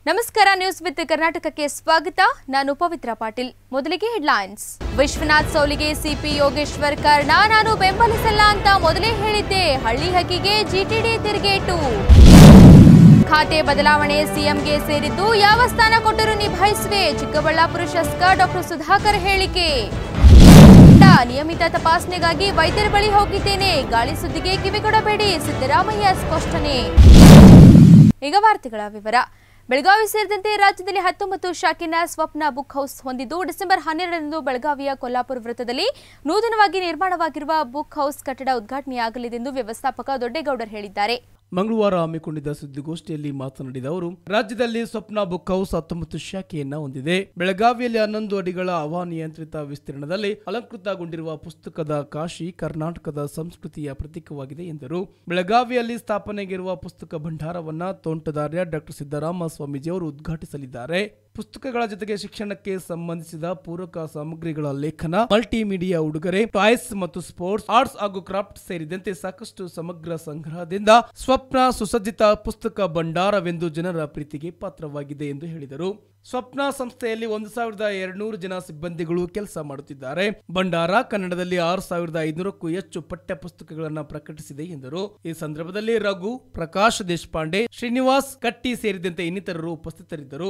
ನಮಸ್ಕಾರ news with ಕರ್ನಾಟಕಕ್ಕೆ ಸ್ವಾಗತ ನಾನು ಪವಿತ್ರ ಪಾಟೀಲ್ ಮೊದಲಿಗೆ ಹೆಡ್ಲೈನ್ಸ್ ವಿಶ್ವನಾಥ್ ಸೌಲಿಗೆ ಸಿಪಿ ಯೋಗೇಶ್ವರ್ ಕಾರಣ ನಾನು ಬೆಂಬಲಿಸಲ್ಲ ಅಂತ ಮೊದಲೇ ಹೇಳಿದ್ದೆ ಹಳ್ಳಿ ಹಕ್ಕಿಗೆ ಜಿಟಿಡಿ ತಿರುಗೇಟು ಖಾತೆ ಬದಲಾವಣೆ ಸಿಎಂಗೆ ಸೇರಿದ್ದು ಯಾವ ಸ್ಥಾನ ಕೊಟ್ಟರೂ ನಿಭಾಯಿಸುವೆ ಚಿಕ್ಕಬಳ್ಳಾಪುರ ಶಾಸಕ ಡಾಕ್ಟರ್ ಸುಧಾಕರ್ ಹೇಳಿಕೆ ನಿಯಮಿತ ತಪಾಸಣೆಗಾಗಿ ವೈದ್ಯರ ಬಳಿ ಹೋಗಿದ್ದೇನೆ ಗಾಳಿ ಸುದ್ದಿಗೆ ಕಿವಿಗೊಡಬೇಡಿ ಸಿದ್ದರಾಮಯ್ಯ ಸ್ಪಷ್ಟನೆ ಈಗ ವಾರ್ತೆಗಳ ವಿವರ ಬೆಳಗಾವಿ ಸೇರಿದಂತೆ ರಾಜ್ಯದಲ್ಲಿ ಹತ್ತೊಂಬತ್ತು ಶಾಖೆನ ಸ್ವಪ್ನ ಬುಕ್ ಹೌಸ್ ಹೊಂದಿದ್ದು ಡಿಸೆಂಬರ್ ಹನ್ನೆರಡರಂದು ಬೆಳಗಾವಿಯ ಕೊಲ್ಲಾಪುರ ವೃತ್ತದಲ್ಲಿ ನೂತನವಾಗಿ ನಿರ್ಮಾಣವಾಗಿರುವ ಬುಕ್ ಹೌಸ್ ಕಟ್ಟಡ ಉದ್ಘಾಟನೆಯಾಗಲಿದೆ ಎಂದು ವ್ಯವಸ್ಥಾಪಕ ದೊಡ್ಡೇಗೌಡರ್ ಹೇಳಿದ್ದಾರೆ ಮಂಗಳವಾರ ಹಮ್ಮಿಕೊಂಡಿದ್ದ ಸುದ್ದಿಗೋಷ್ಠಿಯಲ್ಲಿ ಮಾತನಾಡಿದ ಅವರು ರಾಜ್ಯದಲ್ಲಿ ಸ್ವಪ್ನ ಬುಕ್ ಹೌಸ್ ಹತ್ತೊಂಬತ್ತು ಶಾಖೆಯನ್ನ ಹೊಂದಿದೆ ಬೆಳಗಾವಿಯಲ್ಲಿ ಹನ್ನೊಂದು ಅಡಿಗಳ ಹವಾನಿಯಂತ್ರಿತ ವಿಸ್ತೀರ್ಣದಲ್ಲಿ ಅಲಂಕೃತಗೊಂಡಿರುವ ಪುಸ್ತಕದ ಕಾಶಿ ಕರ್ನಾಟಕದ ಸಂಸ್ಕೃತಿಯ ಪ್ರತೀಕವಾಗಿದೆ ಎಂದರು ಬೆಳಗಾವಿಯಲ್ಲಿ ಸ್ಥಾಪನೆಗಿರುವ ಪುಸ್ತಕ ಭಂಡಾರವನ್ನ ತೋಂಟದಾರ್ಯ ಡಾಕ್ಟರ್ ಸಿದ್ದರಾಮ ಸ್ವಾಮೀಜಿಯವರು ಉದ್ಘಾಟಿಸಲಿದ್ದಾರೆ ಪುಸ್ತಕಗಳ ಜೊತೆಗೆ ಶಿಕ್ಷಣಕ್ಕೆ ಸಂಬಂಧಿಸಿದ ಪೂರಕ ಸಾಮಗ್ರಿಗಳ ಲೇಖನ ಮಲ್ಟಿಮೀಡಿಯಾ ಉಡುಗೊರೆ ಟಾಯ್ಸ್ ಮತ್ತು ಸ್ಪೋರ್ಟ್ಸ್ ಆರ್ಟ್ಸ್ ಹಾಗೂ ಕ್ರಾಫ್ಟ್ ಸೇರಿದಂತೆ ಸಾಕಷ್ಟು ಸಮಗ್ರ ಸಂಗ್ರಹದಿಂದ ಸ್ವಪ್ನ ಸುಸಜ್ಜಿತ ಪುಸ್ತಕ ಭಂಡಾರವೆಂದು ಜನರ ಪ್ರೀತಿಗೆ ಪಾತ್ರವಾಗಿದೆ ಎಂದು ಹೇಳಿದರು ಸ್ವಪ್ನ ಸಂಸ್ಥೆಯಲ್ಲಿ ಒಂದು ಸಾವಿರದ ಎರಡ್ನೂರು ಜನ ಸಿಬ್ಬಂದಿಗಳು ಕೆಲಸ ಮಾಡುತ್ತಿದ್ದಾರೆ ಭಂಡಾರ ಕನ್ನಡದಲ್ಲಿ ಆರು ಸಾವಿರದ ಐನೂರಕ್ಕೂ ಹೆಚ್ಚು ಪಠ್ಯ ಪುಸ್ತಕಗಳನ್ನು ಪ್ರಕಟಿಸಿದೆ ಎಂದರು ಈ ಸಂದರ್ಭದಲ್ಲಿ ರಘು ಪ್ರಕಾಶ್ ದೇಶಪಾಂಡೆ ಶ್ರೀನಿವಾಸ್ ಕಟ್ಟಿ ಸೇರಿದಂತೆ ಇನ್ನಿತರರು ಉಪಸ್ಥಿತರಿದ್ದರು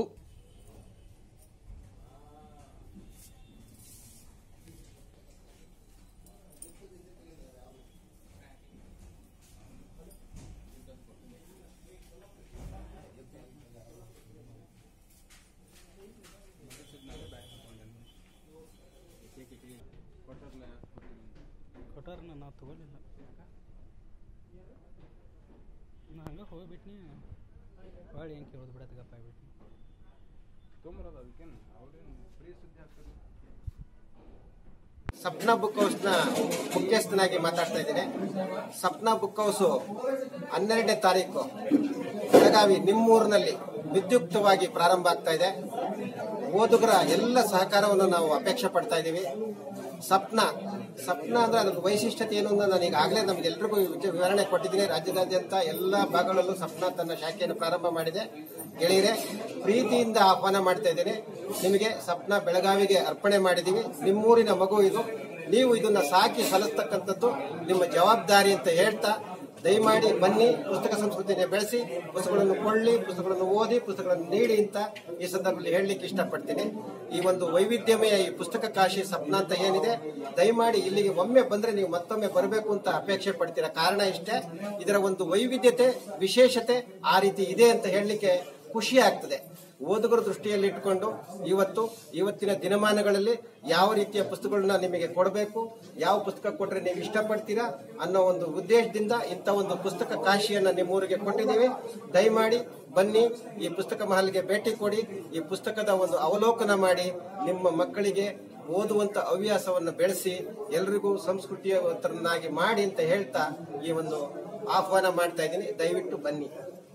ಕೊಟ್ಟಾರನ ನಾವು ತಗೊಳ್ಳಿಲ್ಲ ನಾ ಹಂಗೆ ಹೋಗ್ಬಿಟ್ನಿ ಹೊಳ್ಳಿ ಹೆಂಗೆ ಕೇಳೋದು ಬಿಡತ್ತಗಪ್ಪ ಆಗ್ಬಿಟ್ನಿ ಸಪ್ನಾ ಬುಕ್ ಹೌಸ್ನ ಮುಖ್ಯಸ್ಥನಾಗಿ ಮಾತಾಡ್ತಾ ಇದ್ದೀನಿ ಸಪ್ನಾ ಬುಕ್ ಹೌಸು ಹನ್ನೆರಡನೇ ತಾರೀಕು ಬೆಳಗಾವಿ ನಿಮ್ಮೂರಿನಲ್ಲಿ ವಿದ್ಯುಕ್ತವಾಗಿ ಪ್ರಾರಂಭ ಆಗ್ತಾ ಇದೆ ಓದುಗರ ಎಲ್ಲ ಸಹಕಾರವನ್ನು ನಾವು ಅಪೇಕ್ಷೆ ಪಡ್ತಾ ಇದ್ದೀವಿ ಸಪ್ನ ಸಪ್ನ ಅಂದ್ರೆ ಅದ್ರ ವೈಶಿಷ್ಟ್ಯತೆ ಏನು ಅಂತ ನಾನು ಈಗಾಗಲೇ ನಮ್ಗೆಲ್ರಿಗೂ ವಿಚ- ವಿವರಣೆ ಕೊಟ್ಟಿದ್ದೀನಿ ರಾಜ್ಯದಾದ್ಯಂತ ಎಲ್ಲ ಭಾಗಗಳಲ್ಲೂ ಸಪ್ನ ತನ್ನ ಶಾಖೆಯನ್ನು ಪ್ರಾರಂಭ ಮಾಡಿದೆ ಗೆಳೆಯರೆ ಪ್ರೀತಿಯಿಂದ ಆಹ್ವಾನ ಮಾಡ್ತಾ ಇದ್ದೀನಿ ನಿಮಗೆ ಸಪ್ನ ಬೆಳಗಾವಿಗೆ ಅರ್ಪಣೆ ಮಾಡಿದ್ದೀವಿ ನಿಮ್ಮೂರಿನ ಮಗು ಇದು ನೀವು ಇದನ್ನ ಸಾಕಿ ಸಲ್ಲಿಸ್ತಕ್ಕಂಥದ್ದು ನಿಮ್ಮ ಜವಾಬ್ದಾರಿ ಅಂತ ಹೇಳ್ತಾ ದಯಮಾಡಿ ಬನ್ನಿ ಪುಸ್ತಕ ಸಂಸ್ಕೃತಿಯನ್ನು ಬೆಳೆಸಿ ಪುಸ್ತಕಗಳನ್ನು ಕೊಳ್ಳಿ ಪುಸ್ತಕಗಳನ್ನು ಓದಿ ಪುಸ್ತಕಗಳನ್ನು ನೀಡಿ ಅಂತ ಈ ಸಂದರ್ಭದಲ್ಲಿ ಹೇಳಲಿಕ್ಕೆ ಇಷ್ಟಪಡ್ತೀನಿ ಈ ಒಂದು ವೈವಿಧ್ಯಮಯ ಈ ಪುಸ್ತಕ ಕಾಶಿ ಸಪ್ನ ಅಂತ ಏನಿದೆ ದಯಮಾಡಿ ಇಲ್ಲಿಗೆ ಒಮ್ಮೆ ಬಂದ್ರೆ ನೀವು ಮತ್ತೊಮ್ಮೆ ಬರಬೇಕು ಅಂತ ಅಪೇಕ್ಷೆ ಪಡ್ತೀರಾ ಕಾರಣ ಇಷ್ಟೇ ಇದರ ಒಂದು ವೈವಿಧ್ಯತೆ ವಿಶೇಷತೆ ಆ ರೀತಿ ಇದೆ ಅಂತ ಹೇಳಲಿಕ್ಕೆ ಖುಷಿ ಆಗ್ತದೆ ಓದುಗರ ದೃಷ್ಟಿಯಲ್ಲಿ ಇಟ್ಕೊಂಡು ಇವತ್ತು ಇವತ್ತಿನ ದಿನಮಾನಗಳಲ್ಲಿ ಯಾವ ರೀತಿಯ ಪುಸ್ತಕಗಳನ್ನ ನಿಮಗೆ ಕೊಡಬೇಕು ಯಾವ ಪುಸ್ತಕ ಕೊಟ್ರೆ ನೀವು ಇಷ್ಟಪಡ್ತೀರಾ ಅನ್ನೋ ಒಂದು ಉದ್ದೇಶದಿಂದ ಇಂಥ ಒಂದು ಪುಸ್ತಕ ಕಾಶಿಯನ್ನ ನಿಮ್ಮೂರಿಗೆ ಕೊಟ್ಟಿದ್ದೀವಿ ದಯಮಾಡಿ ಬನ್ನಿ ಈ ಪುಸ್ತಕ ಮಹಲ್ಗೆ ಭೇಟಿ ಕೊಡಿ ಈ ಪುಸ್ತಕದ ಒಂದು ಅವಲೋಕನ ಮಾಡಿ ನಿಮ್ಮ ಮಕ್ಕಳಿಗೆ ಓದುವಂತ ಹವ್ಯಾಸವನ್ನು ಬೆಳೆಸಿ ಎಲ್ರಿಗೂ ಸಂಸ್ಕೃತಿಯವರನ್ನಾಗಿ ಮಾಡಿ ಅಂತ ಹೇಳ್ತಾ ಈ ಒಂದು ಆಹ್ವಾನ ಮಾಡ್ತಾ ಇದ್ದೀನಿ ದಯವಿಟ್ಟು ಬನ್ನಿ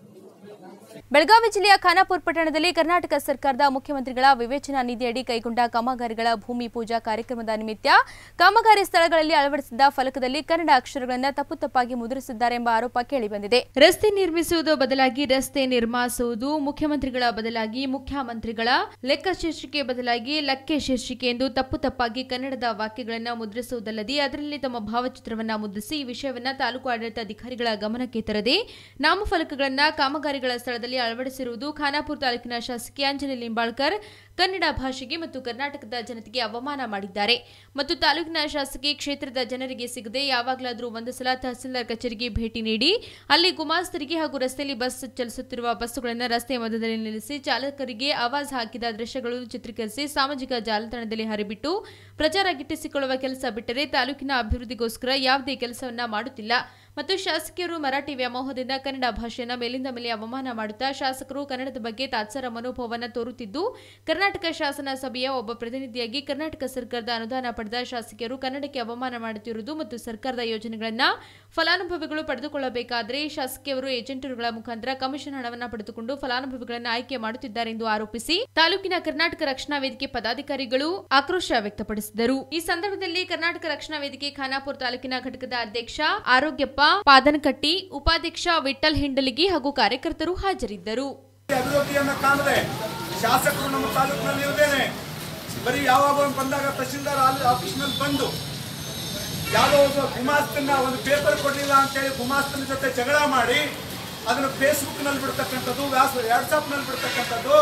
ಬೆಳಗಾವಿ ಜಿಲ್ಲೆಯ ಖಾನಾಪುರ ಪಟ್ಟಣದಲ್ಲಿ ಕರ್ನಾಟಕ ಸರ್ಕಾರದ ಮುಖ್ಯಮಂತ್ರಿಗಳ ವಿವೇಚನಾ ನಿಧಿಯಡಿ ಕೈಗೊಂಡ ಕಾಮಗಾರಿಗಳ ಭೂಮಿ ಪೂಜಾ ಕಾರ್ಯಕ್ರಮದ ನಿಮಿತ್ತ ಕಾಮಗಾರಿ ಸ್ಥಳಗಳಲ್ಲಿ ಅಳವಡಿಸಿದ್ದ ಫಲಕದಲ್ಲಿ ಕನ್ನಡ ಅಕ್ಷರಗಳನ್ನು ತಪ್ಪು ತಪ್ಪಾಗಿ ಮುದ್ರಿಸಿದ್ದಾರೆ ಎಂಬ ಆರೋಪ ಕೇಳಿಬಂದಿದೆ ರಸ್ತೆ ನಿರ್ಮಿಸುವುದು ಬದಲಾಗಿ ರಸ್ತೆ ನಿರ್ಮಿಸುವುದು ಮುಖ್ಯಮಂತ್ರಿಗಳ ಬದಲಾಗಿ ಮುಖ್ಯಮಂತ್ರಿಗಳ ಲೆಕ್ಕ ಶೀರ್ಷಿಕೆ ಬದಲಾಗಿ ಲಕ್ಕೆ ಶೀರ್ಷಿಕೆ ಎಂದು ತಪ್ಪು ತಪ್ಪಾಗಿ ಕನ್ನಡದ ವಾಕ್ಯಗಳನ್ನು ಮುದ್ರಿಸುವುದಲ್ಲದೆ ಅದರಲ್ಲಿ ತಮ್ಮ ಭಾವಚಿತ್ರವನ್ನ ಮುದ್ರಿಸಿ ಈ ವಿಷಯವನ್ನ ತಾಲೂಕು ಆಡಳಿತಾಧಿಕಾರಿಗಳ ಗಮನಕ್ಕೆ ತರದೆ ನಾಮಫಲಕಗಳನ್ನ ಕಾಮಗಾರಿಗಳ ಸ್ಥಳದಲ್ಲಿ ಅಳವಡಿಸಿರುವುದು ಖಾನಾಪುರ ತಾಲೂಕಿನ ಶಾಸಕಿ ಅಂಜಲಿ ಲಿಂಬಾಳ್ಕರ್ ಕನ್ನಡ ಭಾಷೆಗೆ ಮತ್ತು ಕರ್ನಾಟಕದ ಜನತೆಗೆ ಅವಮಾನ ಮಾಡಿದ್ದಾರೆ ಮತ್ತು ತಾಲೂಕಿನ ಶಾಸಕಿ ಕ್ಷೇತ್ರದ ಜನರಿಗೆ ಸಿಗದೆ ಯಾವಾಗಲಾದರೂ ಒಂದು ಸಲ ತಹಸೀಲ್ದಾರ್ ಕಚೇರಿಗೆ ಭೇಟಿ ನೀಡಿ ಅಲ್ಲಿ ಗುಮಾಸ್ತರಿಗೆ ಹಾಗೂ ರಸ್ತೆಯಲ್ಲಿ ಬಸ್ ಚಲಿಸುತ್ತಿರುವ ಬಸ್ಸುಗಳನ್ನು ರಸ್ತೆಯ ಮಧ್ಯದಲ್ಲಿ ನಿಲ್ಲಿಸಿ ಚಾಲಕರಿಗೆ ಆವಾಜ್ ಹಾಕಿದ ದೃಶ್ಯಗಳನ್ನು ಚಿತ್ರೀಕರಿಸಿ ಸಾಮಾಜಿಕ ಜಾಲತಾಣದಲ್ಲಿ ಹರಿಬಿಟ್ಟು ಪ್ರಚಾರ ಗಿಟ್ಟಿಸಿಕೊಳ್ಳುವ ಕೆಲಸ ಬಿಟ್ಟರೆ ತಾಲೂಕಿನ ಅಭಿವೃದ್ಧಿಗೋಸ್ಕರ ಯಾವುದೇ ಕೆಲಸವನ್ನ ಮಾಡುತ್ತಿಲ್ಲ ಮತ್ತು ಶಾಸಕಿಯರು ಮರಾಠಿ ವ್ಯಾಮೋಹದಿಂದ ಕನ್ನಡ ಭಾಷೆಯನ್ನು ಮೇಲಿಂದ ಮೇಲೆ ಅವಮಾನ ಮಾಡುತ್ತಾ ಶಾಸಕರು ಕನ್ನಡದ ಬಗ್ಗೆ ತಾತ್ಸರ ಮನೋಭಾವವನ್ನು ತೋರುತ್ತಿದ್ದು ಕರ್ನಾಟಕ ಶಾಸನ ಸಭೆಯ ಒಬ್ಬ ಪ್ರತಿನಿಧಿಯಾಗಿ ಕರ್ನಾಟಕ ಸರ್ಕಾರದ ಅನುದಾನ ಪಡೆದ ಶಾಸಕಿಯರು ಕನ್ನಡಕ್ಕೆ ಅವಮಾನ ಮಾಡುತ್ತಿರುವುದು ಮತ್ತು ಸರ್ಕಾರದ ಯೋಜನೆಗಳನ್ನ ಫಲಾನುಭವಿಗಳು ಪಡೆದುಕೊಳ್ಳಬೇಕಾದರೆ ಶಾಸಕಿಯವರು ಏಜೆಂಟರುಗಳ ಮುಖಾಂತರ ಕಮಿಷನ್ ಹಣವನ್ನು ಪಡೆದುಕೊಂಡು ಫಲಾನುಭವಿಗಳನ್ನು ಆಯ್ಕೆ ಮಾಡುತ್ತಿದ್ದಾರೆ ಎಂದು ಆರೋಪಿಸಿ ತಾಲೂಕಿನ ಕರ್ನಾಟಕ ರಕ್ಷಣಾ ವೇದಿಕೆ ಪದಾಧಿಕಾರಿಗಳು ಆಕ್ರೋಶ ವ್ಯಕ್ತಪಡಿಸಿದರು ಈ ಸಂದರ್ಭದಲ್ಲಿ ಕರ್ನಾಟಕ ರಕ್ಷಣಾ ವೇದಿಕೆ ಖಾನಾಪುರ ತಾಲೂಕಿನ ಘಟಕದ ಅಧ್ಯಕ್ಷ ಆರೋಗ್ಯಪ್ಪ ಪಾದನಕಟ್ಟಿ ಉಪಾಧ್ಯಕ್ಷ ವಿಠಲ್ ಹಿಂಡಲಿಗಿ ಹಾಗೂ ಕಾರ್ಯಕರ್ತರು ಹಾಜರಿದ್ದರು ಅಭಿವೃದ್ಧಿಯನ್ನ ಕಾಣದೆ ಶಾಸಕರು ನಮ್ಮ ತಾಲೂಕಿನಲ್ಲಿ ಇರದೇನೆ ಬರೀ ಯಾವಾಗ ಒಂದು ಬಂದಾಗ ತಹಶೀಲ್ದಾರ್ ಆಲ್- ಆಫೀಸ್ನಲ್ಲಿ ಬಂದು ಯಾವುದೋ ಒಬ್ಬ ಗುಮಾಸ್ತನ್ನ ಒಂದು ಪೇಪರ್ ಕೊಡಲಿಲ್ಲ ಅಂತೇಳಿ ಗುಮಾಸ್ತನ ಜೊತೆ ಜಗಳ ಮಾಡಿ ಅದನ್ನು ಫೇಸ್ಬುಕ್ನಲ್ಲಿ ಬಿಡ್ತಕ್ಕಂಥದ್ದು ವ್ಯಾಸ್ ವಾಟ್ಸಪ್ನಲ್ಲಿ ಬಿಡ್ತಕ್ಕಂಥದ್ದು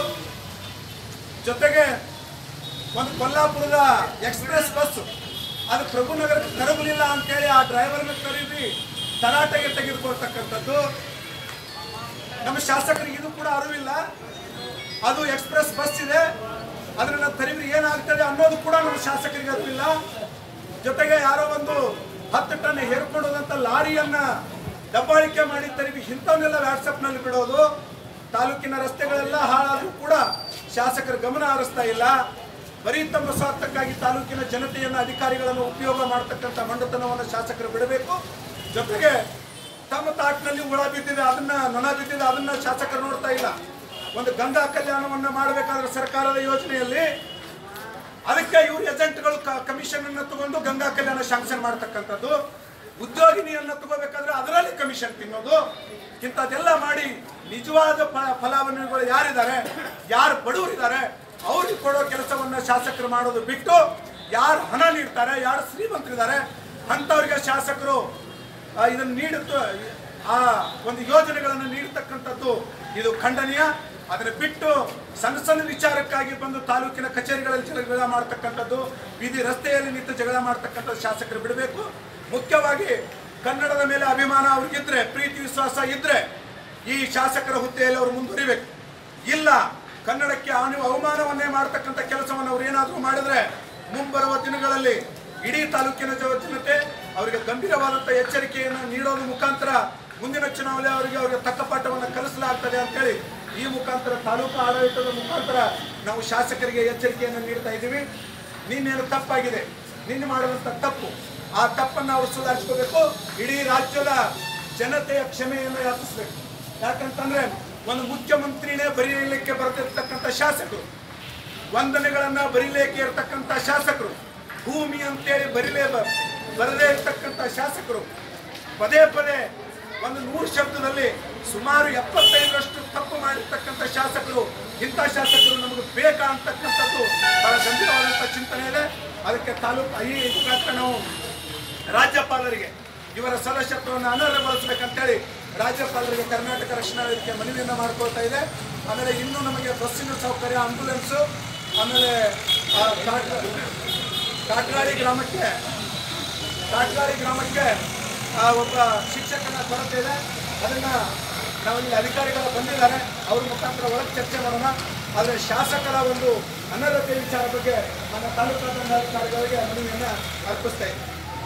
ಜೊತೆಗೆ ಒಂದು ಕೊಲ್ಲಾಪುರದ ಎಕ್ಸ್ಪ್ರೆಸ್ ಬಸ್ ಅದು ಪ್ರಭುನಗರಕ್ಕೆ ಕರಗಲಿಲ್ಲ ಅಂತೇಳಿ ಆ ಡ್ರೈವರ್ನ ಕರೀರಿ ತರಾಟೆಗೆ ತೆಗೆದುಕೊಳ್ತಕ್ಕಂಥದ್ದು ನಮ್ಮ ಶಾಸಕರಿಗೆ ಇದು ಕೂಡ ಅರಿವಿಲ್ಲ ಅದು ಎಕ್ಸ್ಪ್ರೆಸ್ ಬಸ್ ಇದೆ ಅದನ್ನ ತರಿವಿ ಏನಾಗ್ತದೆ ಅನ್ನೋದು ಕೂಡ ನಮ್ಮ ಶಾಸಕರಿಗೆ ಅರಿವಿಲ್ಲ ಜೊತೆಗೆ ಯಾರೋ ಒಂದು ಹತ್ತು ಟನ್ ಹೇರ್ಕೊಂಡು ಹೋದಂತ ಲಾರಿಯನ್ನ ದಬ್ಬಾಳಿಕೆ ಮಾಡಿ ತರಿವಿ ಇಂಥವನ್ನೆಲ್ಲ ವಾಟ್ಸಪ್ನಲ್ಲಿ ಬಿಡೋದು ತಾಲೂಕಿನ ರಸ್ತೆಗಳೆಲ್ಲ ಹಾಳಾದ್ರೂ ಕೂಡ ಶಾಸಕರ ಗಮನ ಹರಿಸ್ತಾ ಇಲ್ಲ ಬರೀ ತಮ್ಮ ಸ್ವಾರ್ಥಕ್ಕಾಗಿ ತಾಲೂಕಿನ ಜನತೆಯನ್ನ ಅಧಿಕಾರಿಗಳನ್ನು ಉಪಯೋಗ ಮಾಡತಕ್ಕಂಥ ಮಂಡತನವನ್ನು ಶಾಸಕರು ಬಿಡಬೇಕು ಜೊತೆಗೆ ತಮ್ಮ ತಾಟ್ನಲ್ಲಿ ಹುಳ ಬಿದ್ದಿದೆ ಅದನ್ನ ನೊಣ ಬಿದ್ದಿದೆ ಅದನ್ನ ಶಾಸಕರು ನೋಡ್ತಾ ಇಲ್ಲ ಒಂದು ಗಂಗಾ ಕಲ್ಯಾಣವನ್ನ ಮಾಡಬೇಕಾದ್ರೆ ಸರ್ಕಾರದ ಯೋಜನೆಯಲ್ಲಿ ಅದಕ್ಕೆ ಇವರು ಏಜೆಂಟ್ಗಳು ಕಮಿಷನ್ ಅನ್ನ ತಗೊಂಡು ಗಂಗಾ ಕಲ್ಯಾಣ ಶಾಂಕ್ಷನ್ ಮಾಡ್ತಕ್ಕಂಥದ್ದು ಉದ್ಯೋಗಿನಿಯನ್ನ ತಗೋಬೇಕಾದ್ರೆ ಅದರಲ್ಲಿ ಕಮಿಷನ್ ತಿನ್ನೋದು ಇಂಥದ್ದೆಲ್ಲ ಮಾಡಿ ನಿಜವಾದ ಫ- ಫಲಾನುಭವಿಗಳು ಯಾರಿದ್ದಾರೆ ಯಾರು ಬಡವರಿದ್ದಾರೆ ಅವ್ರಿಗೆ ಕೊಡೋ ಕೆಲಸವನ್ನ ಶಾಸಕರು ಮಾಡೋದು ಬಿಟ್ಟು ಯಾರು ಹಣ ನೀಡ್ತಾರೆ ಯಾರು ಶ್ರೀಮಂತರಿದ್ದಾರೆ ಅಂಥವ್ರಿಗೆ ಶಾಸಕರು ಆ, ಇದನ್ನು ನೀಡುತ್ತ ಆ ಒಂದು ಯೋಜನೆಗಳನ್ನು ನೀಡತಕ್ಕಂಥದ್ದು ಇದು ಖಂಡನೀಯ ಅದನ್ನು ಬಿಟ್ಟು ಸಣ್ಣ ಸಣ್ಣ ವಿಚಾರಕ್ಕಾಗಿ ಬಂದು ತಾಲೂಕಿನ ಕಚೇರಿಗಳಲ್ಲಿ ಜಗಳ ಮಾಡ್ತಕ್ಕಂಥದ್ದು ಬೀದಿ ರಸ್ತೆಯಲ್ಲಿ ನಿಂತು ಜಗಳ ಮಾಡ್ತಕ್ಕಂಥದ್ದು ಶಾಸಕರು ಬಿಡಬೇಕು ಮುಖ್ಯವಾಗಿ ಕನ್ನಡದ ಮೇಲೆ ಅಭಿಮಾನ ಅವ್ರಿಗಿದ್ರೆ ಪ್ರೀತಿ ವಿಶ್ವಾಸ ಇದ್ರೆ ಈ ಶಾಸಕರ ಹುದ್ದೆಯಲ್ಲಿ ಅವರು ಮುಂದುವರಿಬೇಕು ಇಲ್ಲ ಕನ್ನಡಕ್ಕೆ ಅನು ಅವಮಾನವನ್ನೇ ಮಾಡ್ತಕ್ಕಂಥ ಕೆಲಸವನ್ನು ಅವ್ರು ಏನಾದರೂ ಮಾಡಿದ್ರೆ ಮುಂಬರುವ ದಿನಗಳಲ್ಲಿ ಇಡೀ ತಾಲೂಕಿನ ಜನ- ಜನತೆ ಅವರಿಗೆ ಗಂಭೀರವಾದಂಥ ಎಚ್ಚರಿಕೆಯನ್ನು ನೀಡೋದ್ರ ಮುಖಾಂತರ ಮುಂದಿನ ಚುನಾವಣೆ ಅವರಿಗೆ ಅವರಿಗೆ ತಕ್ಕ ಪಾಠವನ್ನು ಕಲಿಸಲಾಗ್ತದೆ ಅಂತೇಳಿ ಈ ಮುಖಾಂತರ ತಾಲೂಕು ಆಡಳಿತದ ಮುಖಾಂತರ ನಾವು ಶಾಸಕರಿಗೆ ಎಚ್ಚರಿಕೆಯನ್ನು ನೀಡ್ತಾ ಇದ್ದೀವಿ ನಿನ್ನೇನು ತಪ್ಪಾಗಿದೆ ನಿನ್ನೆ ಮಾಡಿದಂಥ ತಪ್ಪು ಆ ತಪ್ಪನ್ನು ಅವರು ಸುಧಾರಿಸ್ಕೋಬೇಕು ಇಡೀ ರಾಜ್ಯದ ಜನತೆಯ ಕ್ಷಮೆಯನ್ನು ಯಾಚಿಸ್ಬೇಕು ಯಾಕಂತಂದ್ರೆ ಒಂದು ಮುಖ್ಯಮಂತ್ರಿನೇ ಬರೀಲಿಕ್ಕೆ ಬರೆದಿರ್ತಕ್ಕಂಥ ಶಾಸಕರು ವಂದನೆಗಳನ್ನ ಬರೀಲಿಕ್ಕೆ ಇರತಕ್ಕಂಥ ಶಾಸಕರು ಭೂಮಿ ಅಂತೇಳಿ ಬರಿಲೇ ಬ- ಬರದೇ ಇರತಕ್ಕಂಥ ಶಾಸಕರು ಪದೇ ಪದೇ ಒಂದು ನೂರು ಶಬ್ದದಲ್ಲಿ ಸುಮಾರು ಎಪ್ಪತ್ತೈದರಷ್ಟು ತಪ್ಪು ಮಾಡಿರ್ತಕ್ಕಂಥ ಶಾಸಕರು ಇಂಥ ಶಾಸಕರು ನಮಗೆ ಬೇಕಾ ಅಂತಕ್ಕಂಥದ್ದು ಬಹಳ ಗಂಭೀರವಾದಂಥ ಚಿಂತನೆ ಇದೆ ಅದಕ್ಕೆ ತಾಲೂಕು ಈ ಮುಖಾಂತರ ನಾವು ರಾಜ್ಯಪಾಲರಿಗೆ ಇವರ ಸದಸ್ಯತ್ವವನ್ನು ಅನರ್ಹಗೊಳಿಸಬೇಕಂತೇಳಿ ರಾಜ್ಯಪಾಲರಿಗೆ ಕರ್ನಾಟಕ ರಕ್ಷಣಾ ವೇದಿಕೆ ಮನವಿಯನ್ನು ಮಾಡ್ಕೊಳ್ತಾ ಇದೆ ಆಮೇಲೆ ಇನ್ನೂ ನಮಗೆ ಬಸ್ಸಿನ ಸೌಕರ್ಯ ಆಂಬುಲೆನ್ಸು ಆಮೇಲೆ ಆ, ಕಾಟ್- ಕಾಟ್ಗಾಳಿ ಗ್ರಾಮಕ್ಕೆ ಕಾಟ್ಗಾಳಿ ಗ್ರಾಮಕ್ಕೆ ಆ, ಒಬ್ಬ ಶಿಕ್ಷಕನ ಕೊರತೆ ಇದೆ ಅದನ್ನ ನಾವು ಇಲ್ಲಿ ಅಧಿಕಾರಿಗಳು ಬಂದಿದ್ದಾರೆ ಅವ್ರ ಮುಖಾಂತರ ಒಳಗೆ ಚರ್ಚೆ ಮಾಡೋಣ ಆದರೆ ಶಾಸಕರ ಒಂದು ಅನರ್ಹತೆ ವಿಚಾರ ಬಗ್ಗೆ ನಮ್ಮ ತಾಲೂಕು ಅಧಿಕಾರಿಗಳಿಗೆ ಮನವಿಯನ್ನು ಅರ್ಪಿಸ್ತಾ ಇದ್ದೀವಿ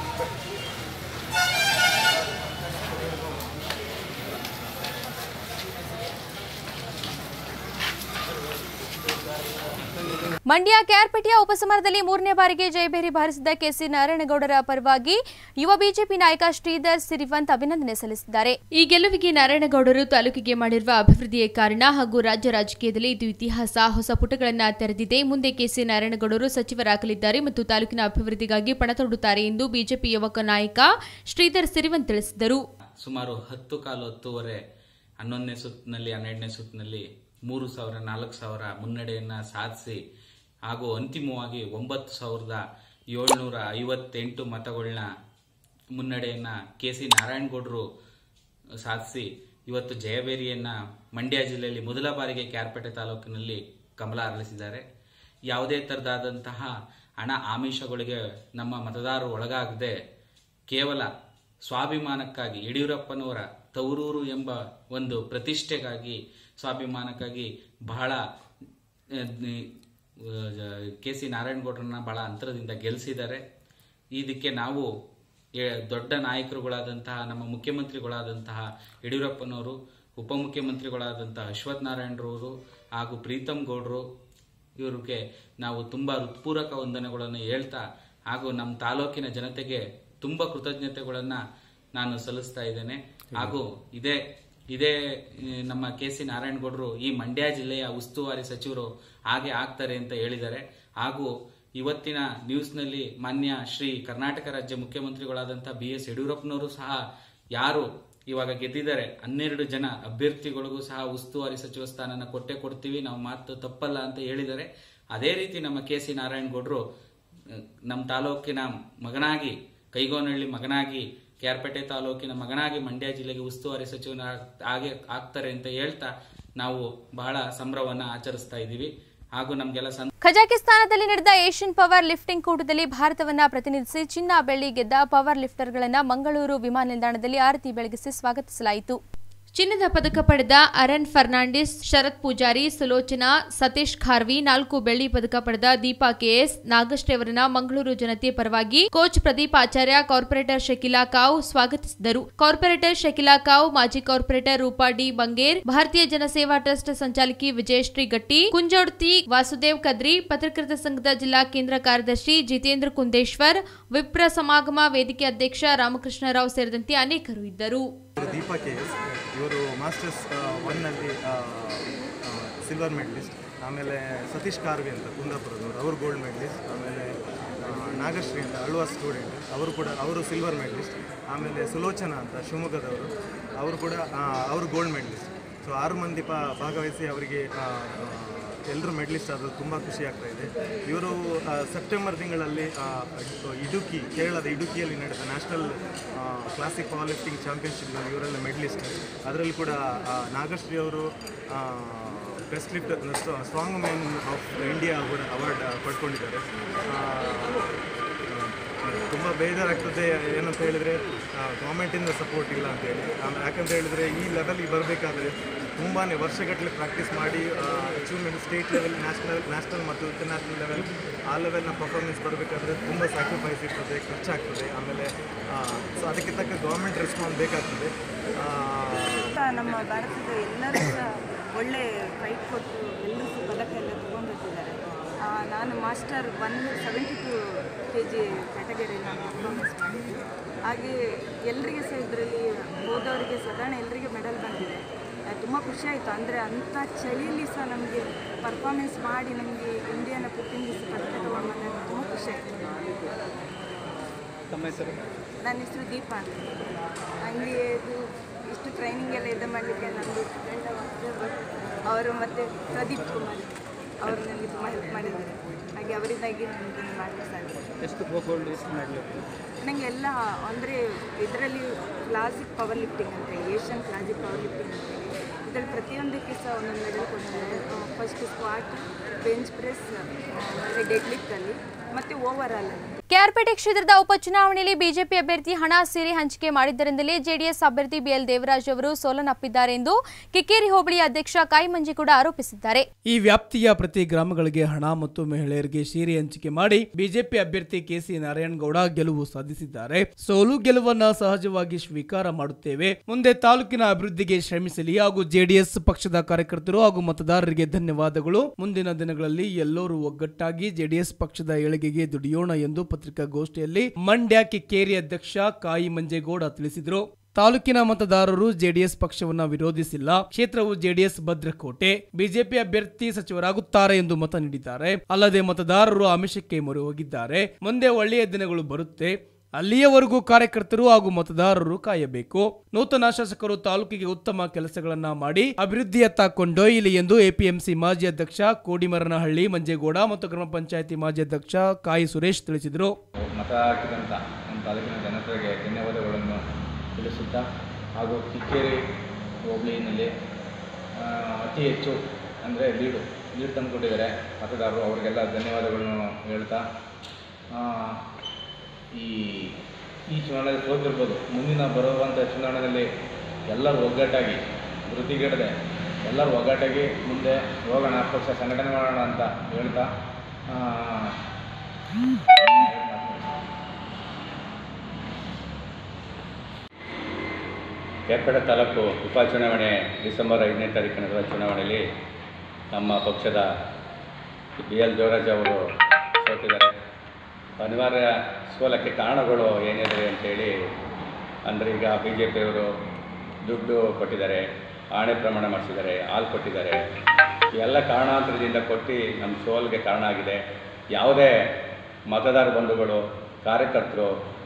ಮಂಡ್ಯ ಕೆಆರ್ಪೇಟೆಯ ಉಪಸಮರದಲ್ಲಿ ಮೂರನೇ ಬಾರಿಗೆ ಜಯಬೇರಿ ಬಾರಿಸಿದ ಕೆಸಿ ನಾರಾಯಣಗೌಡರ ಪರವಾಗಿ ಯುವ ಬಿಜೆಪಿ ನಾಯಕ ಶ್ರೀಧರ್ ಸಿರಿವಂತ್ ಅಭಿನಂದನೆ ಸಲ್ಲಿಸಿದ್ದಾರೆ ಈ ಗೆಲುವಿಗೆ ನಾರಾಯಣಗೌಡರು ತಾಲೂಕಿಗೆ ಮಾಡಿರುವ ಅಭಿವೃದ್ಧಿಯೇ ಕಾರಣ ಹಾಗೂ ರಾಜ್ಯ ರಾಜಕೀಯದಲ್ಲಿ ಇದು ಇತಿಹಾಸ ಹೊಸ ಪುಟಗಳನ್ನು ತೆರೆದಿದೆ ಮುಂದೆ ಕೆಸಿ ನಾರಾಯಣಗೌಡರು ಸಚಿವರಾಗಲಿದ್ದಾರೆ ಮತ್ತು ತಾಲೂಕಿನ ಅಭಿವೃದ್ಧಿಗಾಗಿ ಪಣ ತೊಡುತ್ತಾರೆ ಎಂದು ಬಿಜೆಪಿ ಯುವಕ ನಾಯಕ ಶ್ರೀಧರ್ ಸಿರಿವಂತ್ ತಿಳಿಸಿದರು ಸುಮಾರು ಹತ್ತು ಕಾಲು ಹತ್ತುವರೆ ಹನ್ನೊಂದನೇ ಸುತ್ತಿನಲ್ಲಿ ಹನ್ನೆರಡನೇ ಸುತ್ತಿನಲ್ಲಿ ಮೂರು ಸಾವಿರ ನಾಲ್ಕು ಸಾವಿರ ಮುನ್ನಡೆಯನ್ನು ಸಾಧಿಸಿ ಹಾಗೂ ಅಂತಿಮವಾಗಿ ಒಂಬತ್ತು ಸಾವಿರದ ಏಳ್ನೂರ ಐವತ್ತೆಂಟು ಮತಗಳನ್ನ ಮುನ್ನಡೆಯನ್ನು ಕೆ ಸಿ ನಾರಾಯಣಗೌಡರು ಸಾಧಿಸಿ ಇವತ್ತು ಜಯಬೇರಿಯನ್ನು ಮಂಡ್ಯ ಜಿಲ್ಲೆಯಲ್ಲಿ ಮೊದಲ ಬಾರಿಗೆ ಕ್ಯಾರ್ಪೇಟೆ ತಾಲೂಕಿನಲ್ಲಿ ಕಮಲ ಅರಳಿಸಿದ್ದಾರೆ ಯಾವುದೇ ಥರದಾದಂತಹ ಹಣ ಆಮಿಷಗಳಿಗೆ ನಮ್ಮ ಮತದಾರರು ಒಳಗಾಗದೆ ಕೇವಲ ಸ್ವಾಭಿಮಾನಕ್ಕಾಗಿ ಯಡಿಯೂರಪ್ಪನವರ ತವರೂರು ಎಂಬ ಒಂದು ಪ್ರತಿಷ್ಠೆಗಾಗಿ ಸ್ವಾಭಿಮಾನಕ್ಕಾಗಿ ಬಹಳ ಕೆ ಸಿ ನಾರಾಯಣಗೌಡರನ್ನ ಬಹಳ ಅಂತರದಿಂದ ಗೆಲ್ಲಿಸಿದ್ದಾರೆ ಇದಕ್ಕೆ ನಾವು ಏ- ದೊಡ್ಡ ನಾಯಕರುಗಳಾದಂತಹ ನಮ್ಮ ಮುಖ್ಯಮಂತ್ರಿಗಳಾದಂತಹ ಯಡಿಯೂರಪ್ಪನವರು ಉಪಮುಖ್ಯಮಂತ್ರಿಗಳಾದಂತಹ ಅಶ್ವಥ್ ನಾರಾಯಣರವರು ಹಾಗೂ ಪ್ರೀತಮ್ ಗೌಡರು ಇವ್ರಿಗೆ ನಾವು ತುಂಬ ಹೃತ್ಪೂರ್ವಕ ವಂದನೆಗಳನ್ನು ಹೇಳ್ತಾ ಹಾಗೂ ನಮ್ಮ ತಾಲೂಕಿನ ಜನತೆಗೆ ತುಂಬ ಕೃತಜ್ಞತೆಗಳನ್ನು ನಾನು ಸಲ್ಲಿಸ್ತಾ ಇದ್ದೇನೆ ಹಾಗೂ ಇದೇ ಇದೇ ಈ, ನಮ್ಮ ಕೆ ಸಿ ನಾರಾಯಣಗೌಡರು ಈ ಮಂಡ್ಯ ಜಿಲ್ಲೆಯ ಉಸ್ತುವಾರಿ ಸಚಿವರು ಹಾಗೆ ಆಗ್ತಾರೆ ಅಂತ ಹೇಳಿದ್ದಾರೆ ಹಾಗೂ ಇವತ್ತಿನ ನ್ಯೂಸ್ನಲ್ಲಿ ಮಾನ್ಯ ಶ್ರೀ ಕರ್ನಾಟಕ ರಾಜ್ಯ ಮುಖ್ಯಮಂತ್ರಿಗಳಾದಂಥ ಬಿ ಎಸ್ ಯಡಿಯೂರಪ್ಪನವರು ಸಹ ಯಾರು ಇವಾಗ ಗೆದ್ದಿದ್ದಾರೆ ಹನ್ನೆರಡು ಜನ ಅಭ್ಯರ್ಥಿಗಳಿಗೂ ಸಹ ಉಸ್ತುವಾರಿ ಸಚಿವ ಸ್ಥಾನನ ಕೊಟ್ಟೆ ಕೊಡ್ತೀವಿ ನಾವು ಮಾತು ತಪ್ಪಲ್ಲ ಅಂತ ಹೇಳಿದ್ದಾರೆ ಅದೇ ರೀತಿ ನಮ್ಮ ಕೆ ಸಿ ನಾರಾಯಣಗೌಡರು ನಮ್ಮ ತಾಲೂಕಿನ ಮಗನಾಗಿ ಕೈಗೋನಹಳ್ಳಿ ಮಗನಾಗಿ ಕ್ಯಾರ್ಪೇಟೆ ತಾಲೂಕಿನ ಮಗನಾಗಿ ಮಂಡ್ಯ ಜಿಲ್ಲೆಗೆ ಉಸ್ತುವಾರಿ ಸಚಿವನ ಹಾಗೆ ಆಗ್ತಾರೆ ಅಂತ ಹೇಳ್ತಾ ನಾವು ಬಹಳ ಸಂಭ್ರಮವನ್ನ ಆಚರಿಸ್ತಾ ಇದ್ದೀವಿ ಹಾಗೂ ನಮಗೆಲ್ಲ ಸಂ ಕಜಾಕಿಸ್ತಾನದಲ್ಲಿ ನಡೆದ ಏಷ್ಯನ್ ಪವರ್ ಲಿಫ್ಟಿಂಗ್ ಕೂಟದಲ್ಲಿ ಭಾರತವನ್ನ ಪ್ರತಿನಿಧಿಸಿ ಚಿನ್ನ ಬೆಳ್ಳಿ ಗೆದ್ದ ಪವರ್ ಲಿಫ್ಟರ್ಗಳನ್ನ ಮಂಗಳೂರು ವಿಮಾನ ನಿಲ್ದಾಣದಲ್ಲಿ ಆರತಿ ಬೆಳಗಿಸಿ ಸ್ವಾಗತಿಸಲಾಯಿತು ಚಿನ್ನದ ಪದಕ ಪಡೆದ ಅರನ್ ಫರ್ನಾಂಡಿಸ್ ಶರತ್ ಪೂಜಾರಿ ಸುಲೋಚನಾ ಸತೀಶ್ ಖಾರ್ವಿ ನಾಲ್ಕು ಬೆಳ್ಳಿ ಪದಕ ಪಡೆದ ದೀಪಾ ಕೆಎಸ್ ನಾಗಶ್ರೇವರನ ಮಂಗಳೂರು ಜನತೆ ಪರವಾಗಿ ಕೋಚ್ ಪ್ರದೀಪ್ ಆಚಾರ್ಯ ಕಾರ್ಪೊರೇಟರ್ ಶಕಿಲಾ ಕಾವ್ ಸ್ವಾಗತಿಸಿದರು ಕಾರ್ಪೊರೇಟರ್ ಶಕಿಲಾ ಕಾವ್ ಮಾಜಿ ಕಾರ್ಪೊರೇಟರ್ ರೂಪಾ ಡಿ ಬಂಗೇರ್ ಭಾರತೀಯ ಜನಸೇವಾ ಟ್ರಸ್ಟ್ ಸಂಚಾಲಕಿ ವಿಜಯಶ್ರೀ ಗಟ್ಟಿ ಕುಂಜೋಡ್ತಿ ವಾಸುದೇವ್ ಕದ್ರಿ ಪತ್ರಕರ್ತ ಸಂಘದ ಜಿಲ್ಲಾ ಕೇಂದ್ರ ಕಾರ್ಯದರ್ಶಿ ಜಿತೇಂದ್ರ ಕುಂದೇಶ್ವರ್ ವಿಪ್ರ ಸಮಾಗಮ ವೇದಿಕೆ ಅಧ್ಯಕ್ಷ ರಾಮಕೃಷ್ಣರಾವ್ ಸೇರಿದಂತೆ ಅನೇಕರು ಇದ್ದರು ದೀಪಾ ಕೆ ಎಸ್ ಇವರು ಮಾಸ್ಟರ್ಸ್ ಒನ್ನಲ್ಲಿ ಸಿಲ್ವರ್ ಮೆಡಲಿಸ್ಟ್ ಆಮೇಲೆ ಸತೀಶ್ ಕಾರ್ವಿ ಅಂತ ಕುಂದಾಪುರದವರು ಅವರು ಗೋಲ್ಡ್ ಮೆಡಲಿಸ್ಟ್ ಆಮೇಲೆ ಆ, ನಾಗಶ್ರೀ ಅಂತ ಅಳ್ವಾ ಸ್ಟೂಡೆಂಟ್ ಅವರು ಕೂಡ ಅವರು ಸಿಲ್ವರ್ ಮೆಡಲಿಸ್ಟ್ ಆಮೇಲೆ ಸುಲೋಚನಾ ಅಂತ ಶಿವಮೊಗ್ಗದವರು ಅವರು ಕೂಡ ಆ, ಅವರು ಗೋಲ್ಡ್ ಮೆಡಲಿಸ್ಟ್ ಸೊ ಆರು ಮಂದಿ ಪಾ ಭಾಗವಹಿಸಿ ಅವರಿಗೆ ಎಲ್ಲರೂ ಮೆಡಲಿಸ್ಟ್ ಆದರೂ ತುಂಬ ಖುಷಿ ಆಗ್ತಾ ಇದೆ ಇವರು ಆ, ಸೆಪ್ಟೆಂಬರ್ ತಿಂಗಳಲ್ಲಿ ಆ, ಇಡುಕಿ ಕೇರಳದ ಇಡುಕಿಯಲ್ಲಿ ನಡೆದ ನ್ಯಾಷನಲ್ ಕ್ಲಾಸಿಕ್ ಪವರ್ ಲಿಫ್ಟಿಂಗ್ ಚಾಂಪಿಯನ್ಶಿಪ್ನಲ್ಲಿ ಇವರೆಲ್ಲ ಮೆಡಲಿಸ್ಟ್ ಅದರಲ್ಲಿ ಕೂಡ ಆ, ನಾಗಶ್ರೀ ಅವರು best lift strong men of India ಕೂಡ ಅವಾರ್ಡ್ ಪಡ್ಕೊಂಡಿದ್ದಾರೆ ತುಂಬ ಬೇಜಾರಾಗ್ತದೆ ಏನಂತ ಹೇಳಿದರೆ ಗೌರ್ಮೆಂಟಿಂದ ಸಪೋರ್ಟ್ ಇಲ್ಲ ಅಂತ ಹೇಳಿ ಆಮೇಲೆ ಯಾಕಂತ ಹೇಳಿದರೆ ಈ ಲೆವೆಲ್ಗೆ ಬರಬೇಕಾದ್ರೆ ತುಂಬಾ ವರ್ಷಗಟ್ಟಲೆ ಪ್ರಾಕ್ಟೀಸ್ ಮಾಡಿ achievement state level national national ಮತ್ತು ಇಂಟರ್ನ್ಯಾಷನಲ್ ಲೆವೆಲ್ ಆ ಲೆವೆಲ್ನ ಪರ್ಫಾರ್ಮೆನ್ಸ್ ಬರಬೇಕಾದ್ರೆ ತುಂಬ ಸ್ಯಾಕ್ರಿಫೈಸ್ ಇರ್ತದೆ ಖರ್ಚಾಗ್ತದೆ ಆಮೇಲೆ ಸೊ ಅದಕ್ಕೆ ತಕ್ಕ ಗೌರ್ಮೆಂಟ್ ರೆಸ್ಪಾನ್ಸ್ ಬೇಕಾಗ್ತದೆ ಆ, ಸಹ ನಮ್ಮ ಭಾರತದ ಎಲ್ಲರೂ ಸಹ ಒಳ್ಳೆ ಫೈಟ್ ಕೊಟ್ಟು ಎಲ್ಲರೂ ಸಹ ಪದಕ ಎಲ್ಲ ತೊಗೊಂಡಿದ್ದಾರೆ ನಾನು master one seventy two K G category ನಾನು ಪರ್ಫಾರ್ಮೆನ್ಸ್ ಮಾಡಿದ್ದೆ ಹಾಗೆ ಎಲ್ಲರಿಗೆ ಸಹ ಇದರಲ್ಲಿ ಹೋದವರಿಗೆ ಸಾಧಾರಣ ಎಲ್ಲರಿಗೆ ಮೆಡಲ್ ಬಂದಿದೆ ತುಂಬ ಖುಷಿ ಆಯಿತು ಅಂದರೆ ಅಂಥ ಚಳಿಯಲ್ಲಿ ಸಹ ನಮಗೆ ಪರ್ಫಾರ್ಮೆನ್ಸ್ ಮಾಡಿ ನಮಗೆ ಇಂಡಿಯಾನ ಪ್ರತಿನಿಧಿಸಿ ಪದಕ ತೊಗೊಂಡು ಬಂದಾಗ ತುಂಬ ಖುಷಿ ಆಯಿತು ತಮ್ಮ ಹೆಸರು ನನ್ನ ಹೆಸರು ದೀಪ ಅಂತ ಹಂಗೆ ಇದು ಇಷ್ಟು ಟ್ರೈನಿಂಗ್ ಎಲ್ಲ ಇದು ಮಾಡಲಿಕ್ಕೆ ನಮ್ಮದು ಫ್ರೆಂಡ್ ಅವರು ಮತ್ತು ಪ್ರದೀಪ್ ಕುಮಾರ್ ಅವರು ನನಗೆ ತುಂಬ ಹೆಲ್ಪ್ ಮಾಡಿದ್ದಾರೆ ಹಾಗೆ ಅವರಿಂದಾಗಿ ನನಗೆ ಮಾಡಲಿಕ್ಕೆ ಸಾಧ್ಯ ಎಷ್ಟು ಗೋಲ್ಡ್ ಎಷ್ಟು ಮೆಡಲ್ ನನಗೆ ಎಲ್ಲ ಅಂದರೆ ಇದರಲ್ಲಿ ಕ್ಲಾಸಿಕ್ ಪವರ್ ಲಿಫ್ಟಿಂಗ್ ಅಂತ ಏಷ್ಯನ್ ಕ್ಲಾಸಿಕ್ ಪವರ್ ಲಿಫ್ಟಿಂಗ್ ಅಂತ ಹೇಳಿ ಇದರಲ್ಲಿ ಪ್ರತಿಯೊಂದಕ್ಕೆ ಸಹ ಒಂದೊಂದು ಮೆಡಲ್ ಕೊಟ್ಟಿದ್ದಾರೆ ಫಸ್ಟ್ ಸ್ಕ್ವಾಟ್ ಬೆಂಚ್ ಪ್ರೆಸ್ ಮತ್ತು ಡೆಡ್ ಲಿಫ್ಟಲ್ಲಿ ಮತ್ತು ಓವರ್ ಆಲ್ ಕೆಆರ್ಪೇಟೆ ಕ್ಷೇತ್ರದ ಉಪಚುನಾವಣೆಯಲ್ಲಿ ಬಿಜೆಪಿ ಅಭ್ಯರ್ಥಿ ಹಣ ಸೇರಿ ಹಂಚಿಕೆ ಮಾಡಿದ್ದರಿಂದಲೇ ಜೆಡಿಎಸ್ ಅಭ್ಯರ್ಥಿ ಬಿಎಲ್ ದೇವರಾಜ್ ಅವರು ಸೋಲನ್ನಪ್ಪಿದ್ದಾರೆ ಎಂದು ಕಿಕ್ಕೇರಿ ಹೋಬಳಿ ಅಧ್ಯಕ್ಷ ಕಾಯಿಮಂಜಿಗೌಡ ಆರೋಪಿಸಿದ್ದಾರೆ ಈ ವ್ಯಾಪ್ತಿಯ ಪ್ರತಿ ಗ್ರಾಮಗಳಿಗೆ ಹಣ ಮತ್ತು ಮಹಿಳೆಯರಿಗೆ ಸೀರೆ ಹಂಚಿಕೆ ಮಾಡಿ ಬಿಜೆಪಿ ಅಭ್ಯರ್ಥಿ ಕೆಸಿ ನಾರಾಯಣಗೌಡ ಗೆಲುವು ಸಾಧಿಸಿದ್ದಾರೆ ಸೋಲು ಗೆಲುವನ್ನ ಸಹಜವಾಗಿ ಸ್ವೀಕಾರ ಮಾಡುತ್ತೇವೆ ಮುಂದೆ ತಾಲೂಕಿನ ಅಭಿವೃದ್ಧಿಗೆ ಶ್ರಮಿಸಲಿ ಹಾಗೂ ಜೆಡಿಎಸ್ ಪಕ್ಷದ ಕಾರ್ಯಕರ್ತರು ಹಾಗೂ ಮತದಾರರಿಗೆ ಧನ್ಯವಾದಗಳು ಮುಂದಿನ ದಿನಗಳಲ್ಲಿ ಎಲ್ಲರೂ ಒಗ್ಗಟ್ಟಾಗಿ ಜೆಡಿಎಸ್ ಪಕ್ಷದ ಏಳಿಗೆಗೆ ದುಡಿಯೋಣ ಎಂದು ಪತ್ರಿಕಾಗೋಷ್ಠಿಯಲ್ಲಿ ಮಂಡ್ಯ ಕಿಕ್ಕೇರಿ ಅಧ್ಯಕ್ಷ ಕಾಯಿ ಮಂಜೇಗೌಡ ತಿಳಿಸಿದರು ತಾಲೂಕಿನ ಮತದಾರರು ಜೆಡಿಎಸ್ ಪಕ್ಷವನ್ನ ವಿರೋಧಿಸಿಲ್ಲ ಕ್ಷೇತ್ರವು ಜೆಡಿಎಸ್ ಭದ್ರಕೋಟೆ ಬಿಜೆಪಿ ಅಭ್ಯರ್ಥಿ ಸಚಿವರಾಗುತ್ತಾರೆ ಎಂದು ಮತ ನೀಡಿದ್ದಾರೆ ಅಲ್ಲದೆ ಮತದಾರರು ಆಮಿಷಕ್ಕೆ ಮೊರೆ ಹೋಗಿದ್ದಾರೆ ಮುಂದೆ ಒಳ್ಳೆಯ ದಿನಗಳು ಬರುತ್ತೆ ಅಲ್ಲಿಯವರೆಗೂ ಕಾರ್ಯಕರ್ತರು ಹಾಗೂ ಮತದಾರರು ಕಾಯಬೇಕು ನೂತನ ಶಾಸಕರು ತಾಲೂಕಿಗೆ ಉತ್ತಮ ಕೆಲಸಗಳನ್ನ ಮಾಡಿ ಅಭಿವೃದ್ಧಿಯತ್ತ ಕೊಂಡೊಯ್ಯಲಿ ಎಂದು ಎಪಿಎಂಸಿ ಮಾಜಿ ಅಧ್ಯಕ್ಷ ಕೋಡಿಮರನಹಳ್ಳಿ ಮಂಜೇಗೌಡ ಮತ್ತು ಗ್ರಾಮ ಪಂಚಾಯಿತಿ ಮಾಜಿ ಅಧ್ಯಕ್ಷ ಕಾಯಿ ಸುರೇಶ್ ತಿಳಿಸಿದರು ಮತ ಹಾಕಿದಂಥ ನಮ್ಮ ತಾಲೂಕಿನ ಜನತೆಗೆ ಧನ್ಯವಾದಗಳನ್ನು ತಿಳಿಸುತ್ತಾ ಹಾಗೂ ಕಿಕ್ಕೇರಿ ಹೋಬಳಿನಲ್ಲಿ ಆ, ಅತಿ ಹೆಚ್ಚು ಅಂದರೆ ಲೀಡು ಲೀಡ್ ತಂದುಕೊಟ್ಟಿದ್ದಾರೆ ಮತದಾರರು ಅವರಿಗೆಲ್ಲ ಧನ್ಯವಾದಗಳನ್ನು ಹೇಳ್ತಾ ಆ, ಈ ಈ ಚುನಾವಣೆಯಲ್ಲಿ ಸೋತಿರ್ಬೋದು ಮುಂದಿನ ಬರುವಂಥ ಚುನಾವಣೆಯಲ್ಲಿ ಎಲ್ಲರೂ ಒಗ್ಗಟ್ಟಾಗಿ ವೃತ್ತಿಗೆಡದೆ ಎಲ್ಲರೂ ಒಗ್ಗಟ್ಟಾಗಿ ಮುಂದೆ ಹೋಗೋಣ ಪಕ್ಷ ಸಂಘಟನೆ ಮಾಡೋಣ ಅಂತ ಹೇಳ್ತಾ ಆ, ಕೇರ್ಪೇಟೆ ತಾಲೂಕು ಉಪಚುನಾವಣೆ ಡಿಸೆಂಬರ್ ಐದನೇ ತಾರೀಕು ನಡೆದ ಚುನಾವಣೆಯಲ್ಲಿ ನಮ್ಮ ಪಕ್ಷದ ಬಿ ಎಲ್ ದೇವರಾಜ್ ಅವರು ಸೋತಿದ್ದಾರೆ ಅನಿವಾರ್ಯ ಸೋಲಕ್ಕೆ ಕಾರಣಗಳು ಏನಿದೆ ಅಂತೇಳಿ ಅಂದರೆ ಈಗ ಬಿ ಜೆ ಪಿಯವರು ದುಡ್ಡು ಕೊಟ್ಟಿದ್ದಾರೆ ಆಣೆ ಪ್ರಮಾಣ ಮಾಡಿಸಿದ್ದಾರೆ ಹಾಲು ಕೊಟ್ಟಿದ್ದಾರೆ ಇವೆಲ್ಲ ಕಾರಣಾಂತರದಿಂದ ಕೊಟ್ಟು ನಮ್ಮ ಸೋಲ್ಗೆ ಕಾರಣ ಆಗಿದೆ ಯಾವುದೇ ಮತದಾರ ಬಂಧುಗಳು ಕಾರ್ಯಕರ್ತರು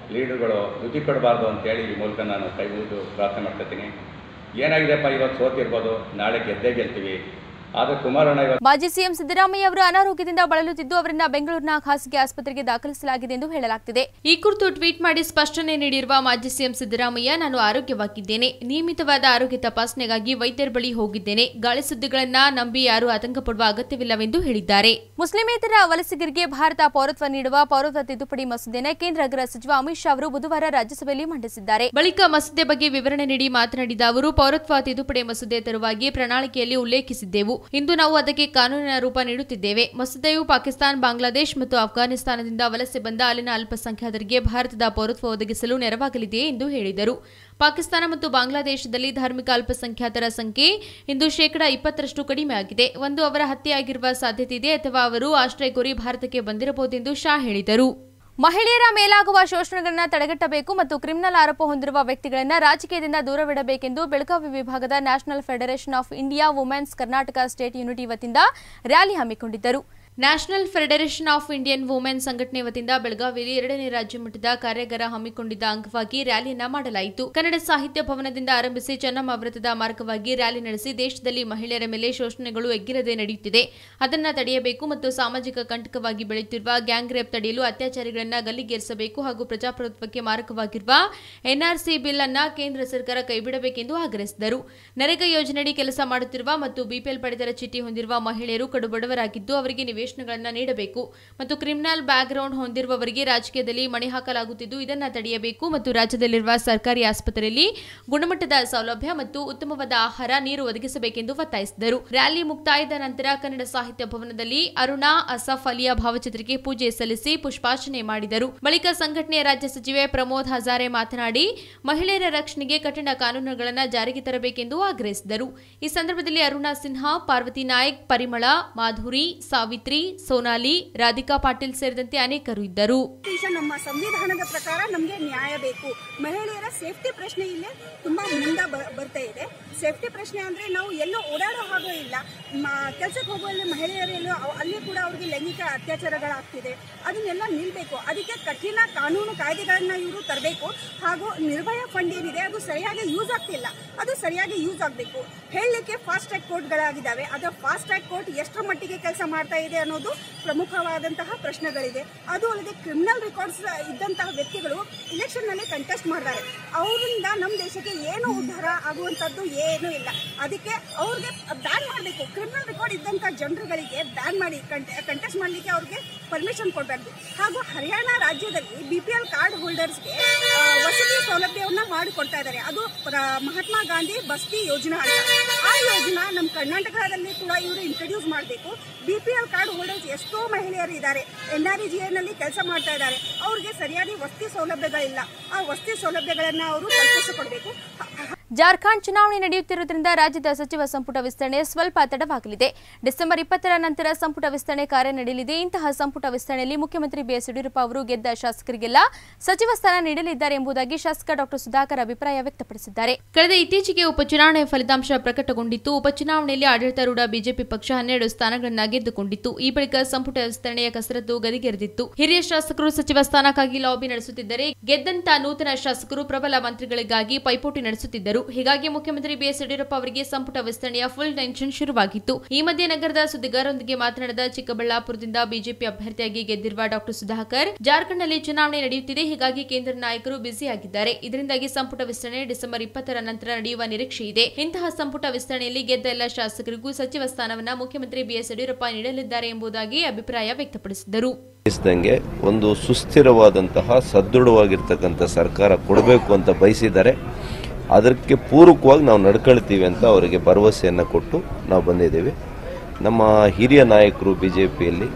ಲೀಡರ್ಗಳು ರುಚಿ ಕೊಡಬಾರ್ದು ಅಂತೇಳಿ ಈ ಮೂಲಕ ನಾನು ಕೈ ಮುಗಿದು ಪ್ರಾರ್ಥನೆ ಮಾಡ್ಕೊತೀನಿ ಏನಾಗಿದೆಪ್ಪ ಇವತ್ತು ಸೋತಿರ್ಬೋದು ನಾಳೆ ಗೆದ್ದೇ ಗೆಲ್ತೀವಿ ಆದರೆ ಕುಮಾರಣ್ಣ ಇವತ್ತು ಮಾಜಿ ಸಿಎಂ ಸಿದ್ದರಾಮಯ್ಯ ಅವರು ಅನಾರೋಗ್ಯದಿಂದ ಬಳಲುತ್ತಿದ್ದು ಅವರನ್ನ ಬೆಂಗಳೂರಿನ ಖಾಸಗಿ ಆಸ್ಪತ್ರೆಗೆ ದಾಖಲಿಸಲಾಗಿದೆ ಎಂದು ಹೇಳಲಾಗ್ತಿದೆ ಈ ಕುರಿತು ಟ್ವೀಟ್ ಮಾಡಿ ಸ್ಪಷ್ಟನೆ ನೀಡಿರುವ ಮಾಜಿ ಸಿಎಂ ಸಿದ್ದರಾಮಯ್ಯ ನಾನು ಆರೋಗ್ಯವಾಗಿದ್ದೇನೆ ನಿಯಮಿತವಾದ ಆರೋಗ್ಯ ತಪಾಸಣೆಗಾಗಿ ವೈದ್ಯರ ಬಳಿ ಹೋಗಿದ್ದೇನೆ ಗಾಳಿ ಸುದ್ದಿಗಳನ್ನ ನಂಬಿ ಯಾರೂ ಆತಂಕ ಪಡುವ ಅಗತ್ಯವಿಲ್ಲವೆಂದು ಹೇಳಿದ್ದಾರೆ ಮುಸ್ಲಿಮೇತರ ವಲಸಿಗರಿಗೆ ಭಾರತ ಪೌರತ್ವ ನೀಡುವ ಪೌರತ್ವ ತಿದ್ದುಪಡಿ ಮಸೂದೆನ ಕೇಂದ್ರ ಗೃಹ ಸಚಿವ ಅಮಿತ್ ಶಾ ಅವರು ಬುಧವಾರ ರಾಜ್ಯಸಭೆಯಲ್ಲಿ ಮಂಡಿಸಿದ್ದಾರೆ ಬಳಿಕ ಮಸೂದೆ ಬಗ್ಗೆ ವಿವರಣೆ ನೀಡಿ ಮಾತನಾಡಿದ ಅವರು ಪೌರತ್ವ ತಿದ್ದುಪಡಿ ಮಸೂದೆ ತರುವಾಗಿ ಪ್ರಣಾಳಿಕೆಯಲ್ಲಿ ಉಲ್ಲೇಖಿಸಿದ್ದೆವು ಇಂದು ನಾವು ಅದಕ್ಕೆ ಕಾನೂನಿನ ರೂಪ ನೀಡುತ್ತಿದ್ದೇವೆ ಮಸೂದೆಯು ಪಾಕಿಸ್ತಾನ ಬಾಂಗ್ಲಾದೇಶ ಮತ್ತು ಅಫ್ಘಾನಿಸ್ತಾನದಿಂದ ವಲಸೆ ಬಂದ ಅಲ್ಲಿನ ಅಲ್ಪಸಂಖ್ಯಾತರಿಗೆ ಭಾರತದ ಪೌರತ್ವ ಒದಗಿಸಲು ನೆರವಾಗಲಿದೆ ಎಂದು ಹೇಳಿದರು ಪಾಕಿಸ್ತಾನ ಮತ್ತು ಬಾಂಗ್ಲಾದೇಶದಲ್ಲಿ ಧಾರ್ಮಿಕ ಅಲ್ಪಸಂಖ್ಯಾತರ ಸಂಖ್ಯೆ ಇಂದು ಶೇಕಡಾ ಇಪ್ಪತ್ತರಷ್ಟು ಕಡಿಮೆ ಆಗಿದೆ ಒಂದು ಅವರ ಹತ್ಯೆಯಾಗಿರುವ ಸಾಧ್ಯತೆ ಇದೆ ಅಥವಾ ಅವರು ಆಶ್ರಯ ಕೋರಿ ಭಾರತಕ್ಕೆ ಬಂದಿರಬಹುದೆಂದು ಶಾ ಹೇಳಿದರು ಮಹಿಳೆಯರ ಮೇಲಾಗುವ ಶೋಷಣೆಗಳನ್ನು ತಡೆಗಟ್ಟಬೇಕು ಮತ್ತು ಕ್ರಿಮಿನಲ್ ಆರೋಪ ಹೊಂದಿರುವ ವ್ಯಕ್ತಿಗಳನ್ನು ರಾಜಕೀಯದಿಂದ ದೂರವಿಡಬೇಕೆಂದು ಬೆಳಗಾವಿ ವಿಭಾಗದ national federation of India women's Karnataka state unity ವತಿಯಿಂದ ರ್ಯಾಲಿ ಹಮ್ಮಿಕೊಂಡಿದ್ದರು national federation of Indian women ಸಂಘಟನೆ ವತಿಯಿಂದ ಬೆಳಗಾವಿಯಲ್ಲಿ ಎರಡನೇ ರಾಜ್ಯ ಮಟ್ಟದ ಕಾರ್ಯಾಗಾರ ಹಮ್ಮಿಕೊಂಡಿದ್ದ ಅಂಗವಾಗಿ ರ್ಯಾಲಿಯನ್ನ ಮಾಡಲಾಯಿತು ಕನ್ನಡ ಸಾಹಿತ್ಯ ಭವನದಿಂದ ಆರಂಭಿಸಿ ಚೆನ್ನಮ್ಮ ವೃತ್ತದ ಮಾರ್ಗವಾಗಿ ರ್ಯಾಲಿ ನಡೆಸಿ ದೇಶದಲ್ಲಿ ಮಹಿಳೆಯರ ಮೇಲೆ ಶೋಷಣೆಗಳು ಎಗ್ಗಿರದೆ ನಡೆಯುತ್ತಿದೆ ಅದನ್ನ ತಡೆಯಬೇಕು ಮತ್ತು ಸಾಮಾಜಿಕ ಕಂಟಕವಾಗಿ ಬೆಳೆಯುತ್ತಿರುವ ಗ್ಯಾಂಗ್ ರೇಪ್ ತಡೆಯಲು ಅತ್ಯಾಚಾರಿಗಳನ್ನ ಗಲ್ಲಿಗೇರಿಸಬೇಕು ಹಾಗೂ ಪ್ರಜಾಪ್ರಭುತ್ವಕ್ಕೆ ಮಾರಕವಾಗಿರುವ ಎನ್ಆರ್ಸಿ ಬಿಲ್ ಅನ್ನ ಕೇಂದ್ರ ಸರ್ಕಾರ ಕೈಬಿಡಬೇಕೆಂದು ಆಗ್ರಹಿಸಿದರು ನರೇಗಾ ಯೋಜನೆಯಡಿ ಕೆಲಸ ಮಾಡುತ್ತಿರುವ ಮತ್ತು ಬಿಪಿಎಲ್ ಪಡಿತರ ಚೀಟಿ ಹೊಂದಿರುವ ಮಹಿಳೆಯರು ಕಡುಬಡವರಾಗಿದ್ದು ಅವರಿಗೆ ನಿವೇಶನಗಳನ್ನು ನೀಡಬೇಕು ಮತ್ತು ಕ್ರಿಮಿನಲ್ ಬ್ಯಾಕ್ಗ್ರೌಂಡ್ ಹೊಂದಿರುವವರಿಗೆ ರಾಜಕೀಯದಲ್ಲಿ ಮಣೆ ಹಾಕಲಾಗುತ್ತಿದ್ದು ಇದನ್ನ ತಡೆಯಬೇಕು ಮತ್ತು ರಾಜ್ಯದಲ್ಲಿರುವ ಸರ್ಕಾರಿ ಆಸ್ಪತ್ರೆಯಲ್ಲಿ ಗುಣಮಟ್ಟದ ಸೌಲಭ್ಯ ಮತ್ತು ಉತ್ತಮವಾದ ಆಹಾರ ನೀರು ಒದಗಿಸಬೇಕೆಂದು ಒತ್ತಾಯಿಸಿದರು ರ್ಯಾಲಿ ಮುಕ್ತಾಯದ ನಂತರ ಕನ್ನಡ ಸಾಹಿತ್ಯ ಭವನದಲ್ಲಿ ಅರುಣಾ ಅಸಫ್ ಅಲಿಯ ಭಾವಚಿತ್ರಕ್ಕೆ ಪೂಜೆ ಸಲ್ಲಿಸಿ ಪುಷ್ಪಾರ್ಚನೆ ಮಾಡಿದರು ಬಳಿಕ ಸಂಘಟನೆಯ ರಾಜ್ಯ ಸಚಿವೆ ಪ್ರಮೋದ್ ಹಜಾರೆ ಮಾತನಾಡಿ ಮಹಿಳೆಯರ ರಕ್ಷಣೆಗೆ ಕಠಿಣ ಕಾನೂನುಗಳನ್ನು ಜಾರಿಗೆ ತರಬೇಕೆಂದು ಆಗ್ರಹಿಸಿದರು ಈ ಸಂದರ್ಭದಲ್ಲಿ ಅರುಣಾ ಸಿನ್ಹಾ ಪಾರ್ವತಿ ನಾಯಕ್ ಪರಿಮಳ ಮಾಧುರಿ ಸಾವಿತ್ರಿ ಸೋನಾಲಿ ರಾಧಿಕಾ ಪಾಟೀಲ್ ಸೇರಿದಂತೆ ಅನೇಕರು ಇದ್ದರು ದೇಶ ನಮ್ಮ ಸಂವಿಧಾನದ ಪ್ರಕಾರ ನಮಗೆ ನ್ಯಾಯ ಬೇಕು ಮಹಿಳೆಯರ ಸೇಫ್ಟಿ ಪ್ರಶ್ನೆ ಇಲ್ಲೇ ತುಂಬಾ ಮುಂದೆ ಬ- ಬರ್ತಾ ಇದೆ ಸೇಫ್ಟಿ ಪ್ರಶ್ನೆ ಅಂದ್ರೆ ನಾವು ಎಲ್ಲೋ ಓಡಾಡೋ ಹಾಗೋ ಇಲ್ಲ ಕೆಲಸಕ್ಕೆ ಹೋಗುವಲ್ಲಿ ಮಹಿಳೆಯರೆಲ್ಲೋ ಅವ್- ಅಲ್ಲಿ ಕೂಡ ಅವ್ರಿಗೆ ಲೈಂಗಿಕ ಅತ್ಯಾಚಾರಗಳಾಗ್ತಿದೆ ಅದನ್ನೆಲ್ಲ ನಿಲ್ಬೇಕು ಅದಕ್ಕೆ ಕಠಿಣ ಕಾನೂನು ಕಾಯ್ದೆಗಳನ್ನ ಇವರು ತರಬೇಕು ಹಾಗೂ ನಿರ್ಭಯ ಫಂಡ್ ಏನಿದೆ ಅದು ಸರಿಯಾಗಿ ಯೂಸ್ ಆಗ್ತಿಲ್ಲ ಅದು ಸರಿಯಾಗಿ ಯೂಸ್ ಆಗಬೇಕು ಹೇಳಲಿಕ್ಕೆ ಫಾಸ್ಟ್ ಟ್ರ್ಯಾಕ್ ಕೋರ್ಟ್ಗಳಾಗಿದ್ದಾವೆ ಅದು ಫಾಸ್ಟ್ ಟ್ರ್ಯಾಕ್ ಕೋರ್ಟ್ ಎಷ್ಟರ ಮಟ್ಟಿಗೆ ಕೆಲಸ ಮಾಡ್ತಾ ಇದೆ ಅನ್ನೋದು ಪ್ರಮುಖವಾದಂತಹ ಪ್ರಶ್ನೆಗಳಿದೆ ಅದು ಅಲ್ಲದೆ ಕ್ರಿಮಿನಲ್ ರೆಕಾರ್ಡ್ಸ್ ಇದ್ದಂತಹ ವ್ಯಕ್ತಿಗಳು ಇಲೆಕ್ಷನ್ ನಲ್ಲಿ ಕಂಟೆಸ್ಟ್ ಮಾಡ್ತಾರೆ ಅವರಿಂದ ನಮ್ಮ ದೇಶಕ್ಕೆ ಏನು ಉದ್ಧಾರ ಆಗುವಂತದ್ದು ಏನೂ ಇಲ್ಲ ಅದಕ್ಕೆ ಅವ್ರಿಗೆ ಬ್ಯಾನ್ ಮಾಡಬೇಕು ಕ್ರಿಮಿನಲ್ ರೆಕಾರ್ಡ್ ಇದ್ದಂತ ಜನರುಗಳಿಗೆ ಬ್ಯಾನ್ ಮಾಡಿ ಕಂಟೆಸ್ಟ್ ಮಾಡಲಿಕ್ಕೆ ಅವ್ರಿಗೆ ಪರ್ಮಿಷನ್ ಕೊಡಬೇಕು ಹಾಗೂ ಹರಿಯಾಣ ರಾಜ್ಯದಲ್ಲಿ ಬಿ ಪಿ ಎಲ್ ಕಾರ್ಡ್ ಹೋಲ್ಡರ್ಸ್ಗೆ ವಸತಿ ಸೌಲಭ್ಯವನ್ನ ಮಾಡಿಕೊಡ್ತಾ ಇದ್ದಾರೆ ಅದು ಪ್ರ- ಮಹಾತ್ಮ ಗಾಂಧಿ ಬಸ್ತಿ ಯೋಜನಾ ಅಂತ ಆ ಯೋಜನಾ ನಮ್ಮ ಕರ್ನಾಟಕದಲ್ಲಿ ಕೂಡ ಇವರು ಇಂಟ್ರೊಡ್ಯೂಸ್ ಮಾಡಬೇಕು B P L card holders ಎಷ್ಟೋ ಮಹಿಳೆಯರು ಇದ್ದಾರೆ ಎನ್ ಆರ್ ಇ ಜಿ ನಲ್ಲಿ ಕೆಲಸ ಮಾಡ್ತಾ ಇದ್ದಾರೆ ಅವ್ರಿಗೆ ಸರಿಯಾಗಿ ವಸತಿ ಸೌಲಭ್ಯಗಳಿಲ್ಲ ಆ ವಸತಿ ಸೌಲಭ್ಯಗಳನ್ನ ಅವರು ಕಲ್ಪಿಸಿಕೊಡ್ಬೇಕು ಜಾರ್ಖಂಡ್ ಚುನಾವಣೆ ನಡೆಯುತ್ತಿರುವುದರಿಂದ ರಾಜ್ಯದ ಸಚಿವ ಸಂಪುಟ ವಿಸ್ತರಣೆ ಸ್ವಲ್ಪ ತಡವಾಗಲಿದೆ ಡಿಸೆಂಬರ್ ಇಪ್ಪತ್ತರ ನಂತರ ಸಂಪುಟ ವಿಸ್ತರಣೆ ಕಾರ್ಯ ನಡೆಯಲಿದೆ ಇಂತಹ ಸಂಪುಟ ವಿಸ್ತರಣೆಯಲ್ಲಿ ಮುಖ್ಯಮಂತ್ರಿ ಬಿಎಸ್ ಯಡಿಯೂರಪ್ಪ ಅವರು ಗೆದ್ದ ಶಾಸಕರಿಗೆಲ್ಲ ಸಚಿವ ಸ್ಥಾನ ನೀಡಲಿದ್ದಾರೆ ಎಂಬುದಾಗಿ ಶಾಸಕ ಡಾಕ್ಟರ್ ಸುಧಾಕರ್ ಅಭಿಪ್ರಾಯ ವ್ಯಕ್ತಪಡಿಸಿದ್ದಾರೆ ಕಳೆದ ಇತ್ತೀಚೆಗೆ ಉಪಚುನಾವಣೆ ಫಲಿತಾಂಶ ಪ್ರಕಟಗೊಂಡಿತ್ತು ಉಪಚುನಾವಣೆಯಲ್ಲಿ ಆಡಳಿತಾರೂಢ ಬಿಜೆಪಿ ಪಕ್ಷ ಹನ್ನೆರಡು ಸ್ಥಾನಗಳನ್ನ ಗೆದ್ದುಕೊಂಡಿತ್ತು ಈ ಬಳಿಕ ಸಂಪುಟ ವಿಸ್ತರಣೆಯ ಕಸರತ್ತು ಗದಿಗೆರೆದಿತ್ತು ಹಿರಿಯ ಶಾಸಕರು ಸಚಿವ ಸ್ಥಾನಕ್ಕಾಗಿ ಲಾಬಿ ನಡೆಸುತ್ತಿದ್ದರೆ ಗೆದ್ದಂತ ನೂತನ ಶಾಸಕರು ಪ್ರಬಲ ಮಂತ್ರಿಗಳಿಗಾಗಿ ಪೈಪೋಟಿ ನಡೆಸುತ್ತಿದ್ದರು ಹೀಗಾಗಿ ಮುಖ್ಯಮಂತ್ರಿ ಬಿಎಸ್ ಯಡಿಯೂರಪ್ಪ ಅವರಿಗೆ ಸಂಪುಟ ವಿಸ್ತರಣೆಯ ಫುಲ್ ಟೆನ್ಷನ್ ಶುರುವಾಗಿತ್ತು ಈ ಮಧ್ಯೆ ನಗರದ ಸುದ್ದಿಗಾರರೊಂದಿಗೆ ಮಾತನಾಡಿದ ಚಿಕ್ಕಬಳ್ಳಾಪುರದಿಂದ ಬಿಜೆಪಿ ಅಭ್ಯರ್ಥಿಯಾಗಿ ಗೆದ್ದಿರುವ ಡಾಕ್ಟರ್ ಸುಧಾಕರ್ ಜಾರ್ಖಂಡ್ನಲ್ಲಿ ಚುನಾವಣೆ ನಡೆಯುತ್ತಿದೆ ಹೀಗಾಗಿ ಕೇಂದ್ರ ನಾಯಕರು ಬ್ಯುಸಿಯಾಗಿದ್ದಾರೆ ಇದರಿಂದಾಗಿ ಸಂಪುಟ ವಿಸ್ತರಣೆ ಡಿಸೆಂಬರ್ ಇಪ್ಪತ್ತರ ನಂತರ ನಡೆಯುವ ನಿರೀಕ್ಷೆ ಇದೆ ಇಂತಹ ಸಂಪುಟ ವಿಸ್ತರಣೆಯಲ್ಲಿ ಗೆದ್ದ ಎಲ್ಲ ಶಾಸಕರಿಗೂ ಸಚಿವ ಸ್ಥಾನವನ್ನ ಮುಖ್ಯಮಂತ್ರಿ ಬಿಎಸ್ ಯಡಿಯೂರಪ್ಪ ನೀಡಲಿದ್ದಾರೆ ಎಂಬುದಾಗಿ ಅಭಿಪ್ರಾಯ ವ್ಯಕ್ತಪಡಿಸಿದರು ಬಯಸಿದಂಗೆ ಒಂದು ಸುಸ್ಥಿರವಾದಂತಹ ಸದೃಢವಾಗಿರ್ತಕ್ಕಂಥ ಸರ್ಕಾರ ಕೊಡಬೇಕು ಅಂತ ಬಯಸಿದ್ದಾರೆ ಅದಕ್ಕೆ ಪೂರಕವಾಗಿ ನಾವು ನಡ್ಕೊಳ್ತೀವಿ ಅಂತ ಅವರಿಗೆ ಭರವಸೆಯನ್ನು ಕೊಟ್ಟು ನಾವು ಬಂದಿದ್ದೀವಿ ನಮ್ಮ ಹಿರಿಯ ನಾಯಕರು ಬಿ ಜೆ ಪಿಯಲ್ಲಿ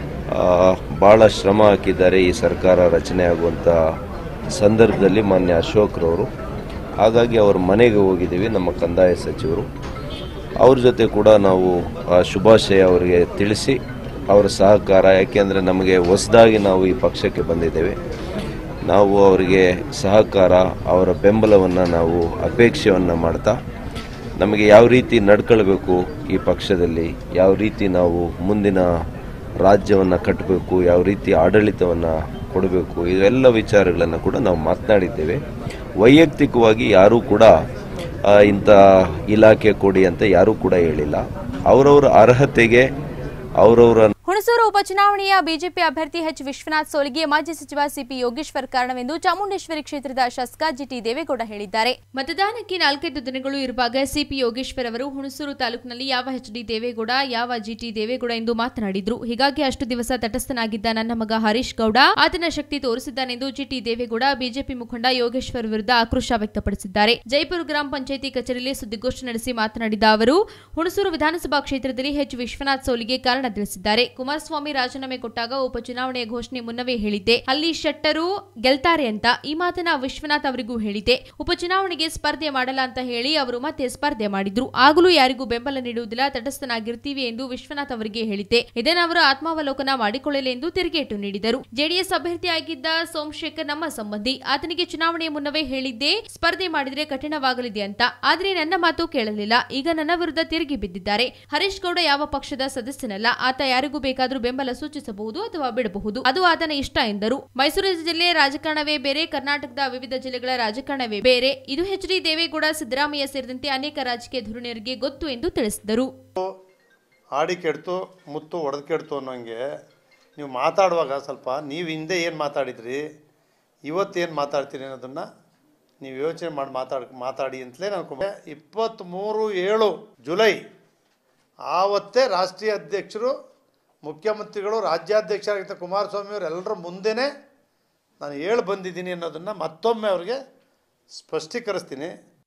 ಭಾಳ ಶ್ರಮ ಹಾಕಿದ್ದಾರೆ ಈ ಸರ್ಕಾರ ರಚನೆ ಆಗುವಂಥ ಸಂದರ್ಭದಲ್ಲಿ ಮಾನ್ಯ ಅಶೋಕ್ರವರು ಹಾಗಾಗಿ ಅವ್ರ ಮನೆಗೆ ಹೋಗಿದ್ದೀವಿ ನಮ್ಮ ಕಂದಾಯ ಸಚಿವರು ಅವ್ರ ಜೊತೆ ಕೂಡ ನಾವು ಆ ಶುಭಾಶಯ ಅವರಿಗೆ ತಿಳಿಸಿ ಅವರ ಸಹಕಾರ ಯಾಕೆಂದರೆ ನಮಗೆ ಹೊಸದಾಗಿ ನಾವು ಈ ಪಕ್ಷಕ್ಕೆ ಬಂದಿದ್ದೇವೆ ನಾವು ಅವರಿಗೆ ಸಹಕಾರ ಅವರ ಬೆಂಬಲವನ್ನು ನಾವು ಅಪೇಕ್ಷೆಯನ್ನು ಮಾಡ್ತಾ ನಮಗೆ ಯಾವ ರೀತಿ ನಡ್ಕೊಳ್ಬೇಕು ಈ ಪಕ್ಷದಲ್ಲಿ ಯಾವ ರೀತಿ ನಾವು ಮುಂದಿನ ರಾಜ್ಯವನ್ನು ಕಟ್ಟಬೇಕು ಯಾವ ರೀತಿ ಆಡಳಿತವನ್ನು ಕೊಡಬೇಕು ಇವೆಲ್ಲ ವಿಚಾರಗಳನ್ನು ಕೂಡ ನಾವು ಮಾತನಾಡಿದ್ದೇವೆ ವೈಯಕ್ತಿಕವಾಗಿ ಯಾರೂ ಕೂಡ ಆ, ಇಂಥ ಇಲಾಖೆ ಕೊಡಿ ಅಂತ ಯಾರೂ ಕೂಡ ಹೇಳಿಲ್ಲ ಅವರವರ ಅರ್ಹತೆಗೆ ಅವರವರ ಹುಣಸೂರು ಉಪಚುನಾವಣೆಯ ಬಿಜೆಪಿ ಅಭ್ಯರ್ಥಿ ಎಚ್ ವಿಶ್ವನಾಥ್ ಸೋಲಿಗೆ ಮಾಜಿ ಸಚಿವ ಸಿಪಿ ಯೋಗೇಶ್ವರ್ ಕಾರಣವೆಂದು ಚಾಮುಂಡೇಶ್ವರಿ ಕ್ಷೇತ್ರದ ಶಾಸಕ ಜಿಟಿ ದೇವೇಗೌಡ ಹೇಳಿದ್ದಾರೆ ಮತದಾನಕ್ಕೆ ನಾಲ್ಕೈದು ದಿನಗಳು ಇರುವಾಗ ಸಿಪಿ ಯೋಗೇಶ್ವರ್ ಅವರು ಹುಣಸೂರು ತಾಲೂಕಿನಲ್ಲಿ ಯಾವ ಎಚ್ ಡಿ ದೇವೇಗೌಡ ಯಾವ ಜಿಟಿ ದೇವೇಗೌಡ ಎಂದು ಮಾತನಾಡಿದ್ರು ಹೀಗಾಗಿ ಅಷ್ಟು ದಿವಸ ತಟಸ್ಥನಾಗಿದ್ದ ನನ್ನ ಮಗ ಹರೀಶ್ ಗೌಡ ಆತನ ಶಕ್ತಿ ತೋರಿಸಿದ್ದಾನೆಂದು ಜಿಟಿ ದೇವೇಗೌಡ ಬಿಜೆಪಿ ಮುಖಂಡ ಯೋಗೇಶ್ವರ್ ವಿರುದ್ಧ ಆಕ್ರೋಶ ವ್ಯಕ್ತಪಡಿಸಿದ್ದಾರೆ ಜೈಪುರ ಗ್ರಾಮ ಪಂಚಾಯಿತಿ ಕಚೇರಿಯಲ್ಲಿ ಸುದ್ದಿಗೋಷ್ಠಿ ನಡೆಸಿ ಮಾತನಾಡಿದ ಅವರು ಹುಣಸೂರು ವಿಧಾನಸಭಾ ಕ್ಷೇತ್ರದಲ್ಲಿ ಎಚ್ ವಿಶ್ವನಾಥ್ ಸೋಲಿಗೆ ಕಾರಣ ತಿಳಿಸಿದ್ದಾರೆ ಕುಮಾರಸ್ವಾಮಿ ರಾಜೀನಾಮೆ ಕೊಟ್ಟಾಗ ಉಪಚುನಾವಣೆಯ ಘೋಷಣೆ ಮುನ್ನವೇ ಹೇಳಿದ್ದೆ ಅಲ್ಲಿ ಶೆಟ್ಟರು ಗೆಲ್ತಾರೆ ಅಂತ ಈ ಮಾತನ್ನ ವಿಶ್ವನಾಥ್ ಅವರಿಗೂ ಹೇಳಿದ್ದೆ ಉಪಚುನಾವಣೆಗೆ ಸ್ಪರ್ಧೆ ಮಾಡಲ್ಲ ಅಂತ ಹೇಳಿ ಅವರು ಮತ್ತೆ ಸ್ಪರ್ಧೆ ಮಾಡಿದ್ರು ಆಗಲೂ ಯಾರಿಗೂ ಬೆಂಬಲ ನೀಡುವುದಿಲ್ಲ ತಟಸ್ಥನಾಗಿರ್ತೀವಿ ಎಂದು ವಿಶ್ವನಾಥ್ ಅವರಿಗೆ ಹೇಳಿದ್ದೆ ಇದನ್ನು ಅವರು ಆತ್ಮಾವಲೋಕನ ಮಾಡಿಕೊಳ್ಳಲಿ ಎಂದು ತಿರುಗೇಟು ನೀಡಿದರು ಜೆಡಿಎಸ್ ಅಭ್ಯರ್ಥಿಯಾಗಿದ್ದ ಸೋಮಶೇಖರ್ ನಮ್ಮ ಸಂಬಂಧಿ ಆತನಿಗೆ ಚುನಾವಣೆಯ ಮುನ್ನವೇ ಹೇಳಿದ್ದೆ ಸ್ಪರ್ಧೆ ಮಾಡಿದ್ರೆ ಕಠಿಣವಾಗಲಿದೆ ಅಂತ ಆದ್ರೆ ನನ್ನ ಮಾತು ಕೇಳಲಿಲ್ಲ ಈಗ ನನ್ನ ವಿರುದ್ಧ ತಿರುಗಿ ಬಿದ್ದಿದ್ದಾರೆ ಹರೀಶ್ ಗೌಡ ಯಾವ ಪಕ್ಷದ ಸದಸ್ಯನಲ್ಲ ಆತ ಯಾರಿಗೂ ಬೇಕಾದರೂ ಬೆಂಬಲ ಸೂಚಿಸಬಹುದು ಅಥವಾ ಬಿಡಬಹುದು ಅದು ಆತನ ಇಷ್ಟ ಎಂದರು ಮೈಸೂರು ಜಿಲ್ಲೆಯ ರಾಜಕಾರಣವೇ ಬೇರೆ ಕರ್ನಾಟಕದ ವಿವಿಧ ಜಿಲ್ಲೆಗಳ ರಾಜಕಾರಣವೇ ಬೇರೆ ಇದು ಎಚ್ ಡಿ ದೇವೇಗೌಡ ಸಿದ್ದರಾಮಯ್ಯ ಸೇರಿದಂತೆ ಅನೇಕ ರಾಜಕೀಯ ಧುರೀಣರಿಗೆ ಗೊತ್ತು ಎಂದು ತಿಳಿಸಿದರು ಆಡಿ ಕೆಡ್ತು ಮುತ್ತು ಒಡೆದು ಕೆಡ್ತು ಅನ್ನೋಂಗೆ ನೀವು ಮಾತಾಡುವಾಗ ಸ್ವಲ್ಪ ನೀವು ಹಿಂದೆ ಏನು ಮಾತಾಡಿದ್ರಿ ಇವತ್ತೇನು ಮಾತಾಡ್ತೀರಿ ಅನ್ನೋದನ್ನು ನೀವು ಯೋಚನೆ ಮಾಡಿ ಮಾತಾಡ್ ಮಾತಾಡಿ ಅಂತಲೇ ನಾನು ಇಪ್ಪತ್ತ್ಮೂರು ಏಳು ಜುಲೈ ಆವತ್ತೇ ರಾಷ್ಟ್ರೀಯ ಅಧ್ಯಕ್ಷರು ಮುಖ್ಯಮಂತ್ರಿಗಳು ರಾಜ್ಯಾಧ್ಯಕ್ಷರಾಗಿದ್ದ ಕುಮಾರಸ್ವಾಮಿ ಅವರೆಲ್ಲರ ಮುಂದೆನೇ ನಾನು ಹೇಳಿ ಬಂದಿದ್ದೀನಿ ಅನ್ನೋದನ್ನು ಮತ್ತೊಮ್ಮೆ ಅವ್ರಿಗೆ ಸ್ಪಷ್ಟೀಕರಿಸ್ತೀನಿ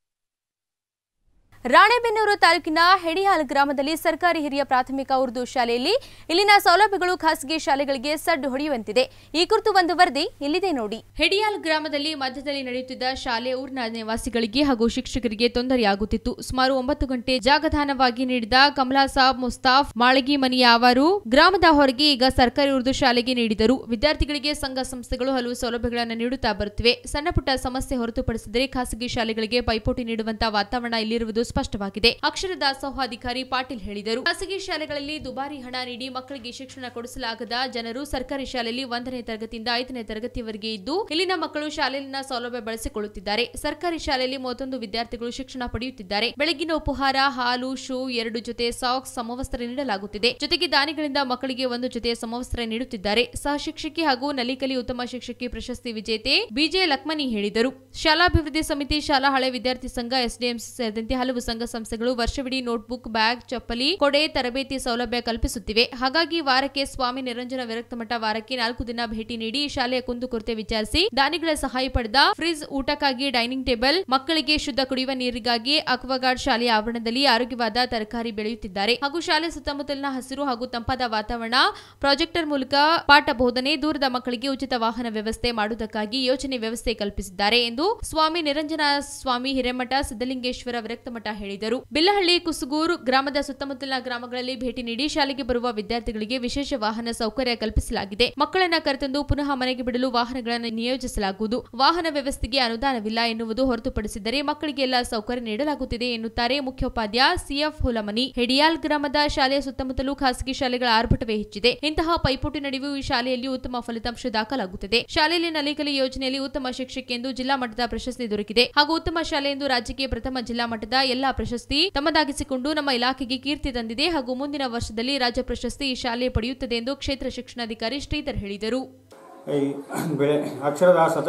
ರಾಣೆಬೆನ್ನೂರು ತಾಲೂಕಿನ ಹೆಡಿಹಾಲ್ ಗ್ರಾಮದಲ್ಲಿ ಸರ್ಕಾರಿ ಹಿರಿಯ ಪ್ರಾಥಮಿಕ ಉರ್ದು ಶಾಲೆಯಲ್ಲಿ ಇಲ್ಲಿನ ಸೌಲಭ್ಯಗಳು ಖಾಸಗಿ ಶಾಲೆಗಳಿಗೆ ಸಡ್ಡು ಹೊಡೆಯುವಂತಿದೆ ಈ ಕುರಿತು ಒಂದು ವರದಿ ಇಲ್ಲಿದೆ ನೋಡಿ ಹೆಡಿಯಾಲ್ ಗ್ರಾಮದಲ್ಲಿ ಮಧ್ಯದಲ್ಲಿ ನಡೆಯುತ್ತಿದ್ದ ಶಾಲೆ ಊರಿನ ನಿವಾಸಿಗಳಿಗೆ ಹಾಗೂ ಶಿಕ್ಷಕರಿಗೆ ತೊಂದರೆಯಾಗುತ್ತಿತ್ತು ಸುಮಾರು ಒಂಬತ್ತು ಗಂಟೆ ಜಾಗದಾನವಾಗಿ ನೀಡಿದ ಕಮಲಾ ಸಾಬ್ ಮುಸ್ತಾಫ್ ಮಾಳಗಿ ಮನಿಯ ಅವರು ಗ್ರಾಮದ ಹೊರಗೆ ಈಗ ಸರ್ಕಾರಿ ಉರ್ದು ಶಾಲೆಗೆ ನೀಡಿದರು ವಿದ್ಯಾರ್ಥಿಗಳಿಗೆ ಸಂಘ ಸಂಸ್ಥೆಗಳು ಹಲವು ಸೌಲಭ್ಯಗಳನ್ನು ನೀಡುತ್ತಾ ಬರುತ್ತಿವೆ ಸಣ್ಣ ಪುಟ್ಟ ಸಮಸ್ಯೆ ಹೊರತುಪಡಿಸಿದರೆ ಖಾಸಗಿ ಶಾಲೆಗಳಿಗೆ ಪೈಪೋಟಿ ನೀಡುವಂತಹ ವಾತಾವರಣ ಇಲ್ಲಿರುವುದು ಸ್ಪಷ್ಟವಾಗಿದೆ ಅಕ್ಷರ ದಾಸೋಹ ಅಧಿಕಾರಿ ಪಾಟೀಲ್ ಹೇಳಿದರು ಖಾಸಗಿ ಶಾಲೆಗಳಲ್ಲಿ ದುಬಾರಿ ಹಣ ನೀಡಿ ಮಕ್ಕಳಿಗೆ ಶಿಕ್ಷಣ ಕೊಡಿಸಲಾಗದ ಜನರು ಸರ್ಕಾರಿ ಶಾಲೆಯಲ್ಲಿ ಒಂದನೇ ತರಗತಿಯಿಂದ ಐದನೇ ತರಗತಿಯವರೆಗೆ ಇದ್ದು ಇಲ್ಲಿನ ಮಕ್ಕಳು ಶಾಲೆಯಲ್ಲಿನ ಸೌಲಭ್ಯ ಬಳಸಿಕೊಳ್ಳುತ್ತಿದ್ದಾರೆ ಸರ್ಕಾರಿ ಶಾಲೆಯಲ್ಲಿ ಮೂವತ್ತೊಂದು ವಿದ್ಯಾರ್ಥಿಗಳು ಶಿಕ್ಷಣ ಪಡೆಯುತ್ತಿದ್ದಾರೆ ಬೆಳಗಿನ ಉಪಹಾರ ಹಾಲು ಶೂ ಎರಡು ಜೊತೆ ಸಾಕ್ಸ್ ಸಮವಸ್ತ್ರ ನೀಡಲಾಗುತ್ತಿದೆ ಜೊತೆಗೆ ದಾನಿಗಳಿಂದ ಮಕ್ಕಳಿಗೆ ಒಂದು ಜೊತೆ ಸಮವಸ್ತ್ರ ನೀಡುತ್ತಿದ್ದಾರೆ ಸಹ ಶಿಕ್ಷಕಿ ಹಾಗೂ ನಲಿಕಲಿ ಉತ್ತಮ ಶಿಕ್ಷಕಿ ಪ್ರಶಸ್ತಿ ವಿಜೇತೆ ಬಿಜೆ ಲಕ್ಮನಿ ಹೇಳಿದರು ಶಾಲಾಭಿವೃದ್ಧಿ ಸಮಿತಿ ಶಾಲಾ ಹಳೆ ವಿದ್ಯಾರ್ಥಿ ಸಂಘ ಎಸ್ಡಿಎಂಸಿ ಸೇರಿದಂತೆ ಹಲವು ಸಂಘ ಸಂಸ್ಥೆಗಳು ವರ್ಷವಿಡೀ ನೋಟ್ಬುಕ್ ಬ್ಯಾಗ್ ಚಪ್ಪಲಿ ಕೊಡೆ ತರಬೇತಿ ಸೌಲಭ್ಯ ಕಲ್ಪಿಸುತ್ತಿವೆ ಹಾಗಾಗಿ ವಾರಕ್ಕೆ ಸ್ವಾಮಿ ನಿರಂಜನ ವಿರಕ್ತ ಮಠ ವಾರಕ್ಕೆ ನಾಲ್ಕು ದಿನ ಭೇಟಿ ನೀಡಿ ಶಾಲೆಯ ಕುಂದುಕೊರತೆ ವಿಚಾರಿಸಿ ದಾನಿಗಳ ಸಹಾಯ ಪಡೆದ ಫ್ರಿಜ್ ಊಟಕ್ಕಾಗಿ ಡೈನಿಂಗ್ ಟೇಬಲ್ ಮಕ್ಕಳಿಗೆ ಶುದ್ಧ ಕುಡಿಯುವ ನೀರಿಗಾಗಿ ಅಕ್ವಾಗಾರ್ಡ್ ಶಾಲೆಯ ಆವರಣದಲ್ಲಿ ಆರೋಗ್ಯವಾದ ತರಕಾರಿ ಬೆಳೆಯುತ್ತಿದ್ದಾರೆ ಹಾಗೂ ಶಾಲೆ ಸುತ್ತಮುತ್ತಲಿನ ಹಸಿರು ಹಾಗೂ ತಂಪಾದ ವಾತಾವರಣ ಪ್ರಾಜೆಕ್ಟರ್ ಮೂಲಕ ಪಾಠ ಬೋಧನೆ ದೂರದ ಮಕ್ಕಳಿಗೆ ಉಚಿತ ವಾಹನ ವ್ಯವಸ್ಥೆ ಮಾಡುವುದಕ್ಕಾಗಿ ಯೋಜನೆ ವ್ಯವಸ್ಥೆ ಕಲ್ಪಿಸಿದ್ದಾರೆ ಎಂದು ಸ್ವಾಮಿ ನಿರಂಜನ ಸ್ವಾಮಿ ಹಿರೇಮಠ ಸಿದ್ದಲಿಂಗೇಶ್ವರ ವಿರಕ್ತ ಮಠ ಹೇಳಿದರು ಬಿಲ್ಲಹಳ್ಳಿ ಕುಸುಗೂರು ಗ್ರಾಮದ ಸುತ್ತಮುತ್ತಲಿನ ಗ್ರಾಮಗಳಲ್ಲಿ ಭೇಟಿ ನೀಡಿ ಶಾಲೆಗೆ ಬರುವ ವಿದ್ಯಾರ್ಥಿಗಳಿಗೆ ವಿಶೇಷ ವಾಹನ ಸೌಕರ್ಯ ಕಲ್ಪಿಸಲಾಗಿದೆ ಮಕ್ಕಳನ್ನ ಕರೆತಂದು ಪುನಃ ಮನೆಗೆ ಬಿಡಲು ವಾಹನಗಳನ್ನು ನಿಯೋಜಿಸಲಾಗುವುದು ವಾಹನ ವ್ಯವಸ್ಥೆಗೆ ಅನುದಾನವಿಲ್ಲ ಎನ್ನುವುದು ಹೊರತುಪಡಿಸಿದರೆ ಮಕ್ಕಳಿಗೆ ಎಲ್ಲ ಸೌಕರ್ಯ ನೀಡಲಾಗುತ್ತಿದೆ ಎನ್ನುತ್ತಾರೆ ಮುಖ್ಯೋಪಾಧ್ಯಾಯ ಸಿಎಫ್ ಹುಲಮನಿ ಹೆಡಿಯಾಲ್ ಗ್ರಾಮದ ಶಾಲೆಯ ಸುತ್ತಮುತ್ತಲೂ ಖಾಸಗಿ ಶಾಲೆಗಳ ಆರ್ಭಟವೇ ಹೆಚ್ಚಿದೆ ಇಂತಹ ಪೈಪೋಟಿ ನಡುವೆ ಈ ಶಾಲೆಯಲ್ಲಿ ಉತ್ತಮ ಫಲಿತಾಂಶ ದಾಖಲಾಗುತ್ತಿದೆ ಶಾಲೆಯಲ್ಲಿ ನಲಿಕಲಿ ಯೋಜನೆಯಲ್ಲಿ ಉತ್ತಮ ಶಿಕ್ಷಕಿ ಎಂದು ಜಿಲ್ಲಾ ಮಟ್ಟದ ಪ್ರಶಸ್ತಿ ದೊರಕಿದೆ ಹಾಗೂ ಉತ್ತಮ ಶಾಲೆ ಎಂದು ರಾಜ್ಯಕ್ಕೆ ಪ್ರಥಮ ಜಿಲ್ಲಾ ಮಟ್ಟದ ಎಲ್ಲಾ ಪ್ರಶಸ್ತಿ ತಮ್ಮದಾಗಿಸಿಕೊಂಡು ನಮ್ಮ ಇಲಾಖೆಗೆ ಕೀರ್ತಿ ತಂದಿದೆ ಹಾಗೂ ಮುಂದಿನ ವರ್ಷದಲ್ಲಿ ರಾಜ್ಯ ಪ್ರಶಸ್ತಿ ಈ ಶಾಲೆ ಪಡೆಯುತ್ತದೆ ಎಂದು ಕ್ಷೇತ್ರ ಶಿಕ್ಷಣಾಧಿಕಾರಿ ಶ್ರೀಧರ್ ಹೇಳಿದರು ಈ ಬೆಳೆ ಅಕ್ಷರದಾಸದ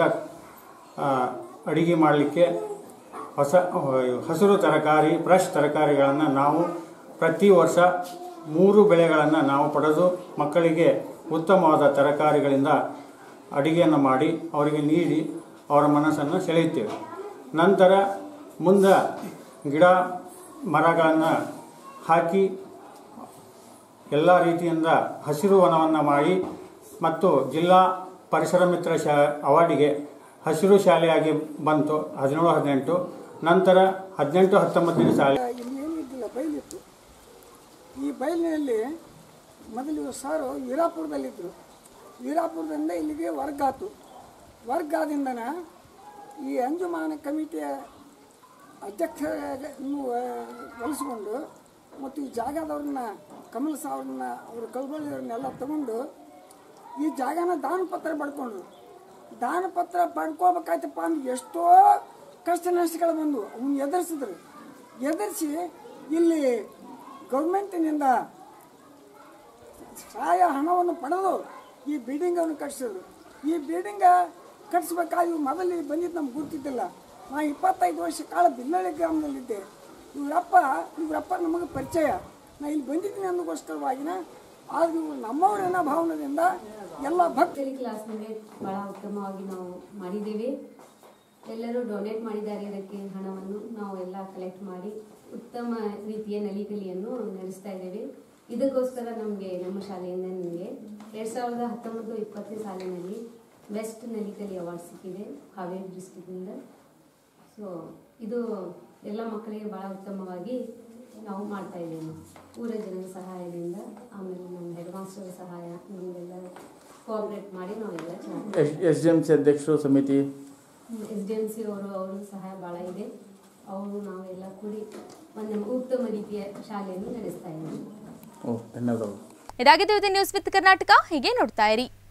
ಆ, ಅಡಿಗೆ ಮಾಡಲಿಕ್ಕೆ ಹೊಸ ಹಸಿರು ತರಕಾರಿ ಫ್ರೆಶ್ ತರಕಾರಿಗಳನ್ನು ನಾವು ಪ್ರತಿ ವರ್ಷ ಮೂರು ಬೆಳೆಗಳನ್ನು ನಾವು ಪಡೆದು ಮಕ್ಕಳಿಗೆ ಉತ್ತಮವಾದ ತರಕಾರಿಗಳಿಂದ ಅಡಿಗೆಯನ್ನು ಮಾಡಿ ಅವರಿಗೆ ನೀಡಿ ಅವರ ಮನಸ್ಸನ್ನು ಸೆಳೆಯುತ್ತೇವೆ ನಂತರ ಮುಂದೆ ಗಿಡ ಮರಗಳನ್ನು ಹಾಕಿ ಎಲ್ಲ ರೀತಿಯಿಂದ ಹಸಿರು ವನವನ್ನು ಮಾಡಿ ಮತ್ತು ಜಿಲ್ಲಾ ಪರಿಸರ ಮಿತ್ರ ಶಾ ಅವಾರ್ಡಿಗೆ ಹಸಿರು ಶಾಲೆಯಾಗಿ ಬಂತು ಹದಿನೇಳು ಹದಿನೆಂಟು ನಂತರ ಹದಿನೆಂಟು ಹತ್ತೊಂಬತ್ತನೇ ಶಾಲೆ ಇಲ್ಲಿ ಏನೂ ಇದ್ದಿಲ್ಲ ಬಯಲಿತ್ತು ಈ ಬಯಲಿನಲ್ಲಿ ಮೊದಲು ಸಾರು ವೀರಾಪುರದಲ್ಲಿದ್ದರು ವೀರಾಪುರದಿಂದ ಇಲ್ಲಿಗೆ ವರ್ಗ ಆತು ವರ್ಗ ಆದಿಂದನ ಈ ಅಂಜುಮಾನ ಕಮಿಟಿಯ ಅಧ್ಯಕ್ಷರನ್ನು ಬಳಸಿಕೊಂಡು ಮತ್ತು ಈ ಜಾಗದವ್ರನ್ನ ಕಮಲ್ ಸಾವ್ರನ್ನ ಅವರು ಕಲ್ಬಳ್ಳಿಯವ್ರನ್ನೆಲ್ಲ ತಗೊಂಡು ಈ ಜಾಗನ ದಾನ ಪತ್ರ ಪಡ್ಕೊಂಡ್ರು ದಾನ ಪತ್ರ ಪಡ್ಕೋಬೇಕಾಯ್ತಪ್ಪ ಅಂದ್ರೆ ಎಷ್ಟೋ ಕಷ್ಟ ನಷ್ಟಗಳು ಬಂದು ಅವನ್ನ ಎದುರಿಸಿದ್ರು ಎದುರಿಸಿ ಇಲ್ಲಿ ಗೌರ್ಮೆಂಟಿನಿಂದ ಸಹಾಯ ಹಣವನ್ನು ಪಡೆದು ಈ ಬಿಲ್ಡಿಂಗನ್ನು ಕಟ್ಟಿಸಿದ್ರು ಈ ಬಿಲ್ಡಿಂಗ ಕಟ್ಟಿಸ್ಬೇಕಾದ್ರೆ ಮೊದಲು ಇಲ್ಲಿ ಬಂದಿದ್ದು ನಮ್ಗೆ ಗೊತ್ತಿದ್ದಿಲ್ಲ ನಾ ಇಪ್ಪತ್ತೈದು ವರ್ಷ ಕಾಲ ಬಿಲ್ಲಳ್ಳಿ ಗ್ರಾಮದಲ್ಲಿದ್ದೆ ಇವರಪ್ಪ ಇವರಪ್ಪ ನಮಗೆ ಪರಿಚಯ ನಾ ಇಲ್ಲಿ ಬಂದಿದ್ದೀನಿ ಅನ್ನೋಗೋಸ್ಕರವಾಗಿನ ಆದ್ರೆ ಇವ್ರು ನಮ್ಮವರೆನ್ನ ಭಾವನೆಯಿಂದ ಎಲ್ಲ ಭಕ್ತ ಕ್ಲಾಸ್ನಲ್ಲಿ ಭಾಳ ಉತ್ತಮವಾಗಿ ನಾವು ಮಾಡಿದ್ದೇವೆ ಎಲ್ಲರೂ ಡೊನೇಟ್ ಮಾಡಿದ್ದಾರೆ ಇದಕ್ಕೆ ಹಣವನ್ನು ನಾವು ಎಲ್ಲ ಕಲೆಕ್ಟ್ ಮಾಡಿ ಉತ್ತಮ ರೀತಿಯ ನಲಿಕಲಿಯನ್ನು ನಡೆಸ್ತಾ ಇದ್ದೇವೆ ಇದಕ್ಕೋಸ್ಕರ ನಮಗೆ ನಮ್ಮ ಶಾಲೆಯಿಂದ ನನಗೆ ಎರಡು ಸಾವಿರದ ಹತ್ತೊಂಬತ್ತು ಇಪ್ಪತ್ತನೇ ಸಾಲಿನಲ್ಲಿ ಬೆಸ್ಟ್ ನಲಿಕಲಿ ಅವಾರ್ಡ್ ಸಿಕ್ಕಿದೆ ಹಾವೇರಿ ಡಿಸ್ಟಿಕ್ನಿಂದ ಸೊ ಇದು ಎಲ್ಲ ಮಕ್ಕಳಿಗೆ ಭಾಳ ಉತ್ತಮವಾಗಿ ನಾವು ಮಾಡ್ತಾ ಇದ್ದೇವೆ ಊರ ಜನರ ಸಹಾಯದಿಂದ ಆಮೇಲೆ ನಮ್ಮ ಹೆಡ್ ಮಾಸ್ಟರ್ ಸಹಾಯ ನಮಗೆಲ್ಲ ಕೋಆಪ್ರೇಟ್ ಮಾಡಿ ನಾವೆಲ್ಲ ಚೆನ್ನಾಗಿ ಎಸ್ ಡಿ ಎಂ ಸಿ ಅಧ್ಯಕ್ಷರು ಸಮಿತಿ ಎಸ್ ಡಿ ಎಮ್ ಸಿ ಅವರು ಅವ್ರ ಸಹಾಯ ಭಾಳ ಇದೆ ಅವರು ನಾವೆಲ್ಲ ಕೂಡಿ ಒಂದು ಉತ್ತಮ ರೀತಿಯ ಶಾಲೆಯನ್ನು ನಡೆಸ್ತಾ ಇದ್ದೀವಿ ಓ ಧನ್ಯವಾದಗಳು ಇದಾಗಿದ್ದು ಇದು ನ್ಯೂಸ್ ವಿತ್ ಕರ್ನಾಟಕ ಹೀಗೆ ನೋಡ್ತಾ ಇರಿ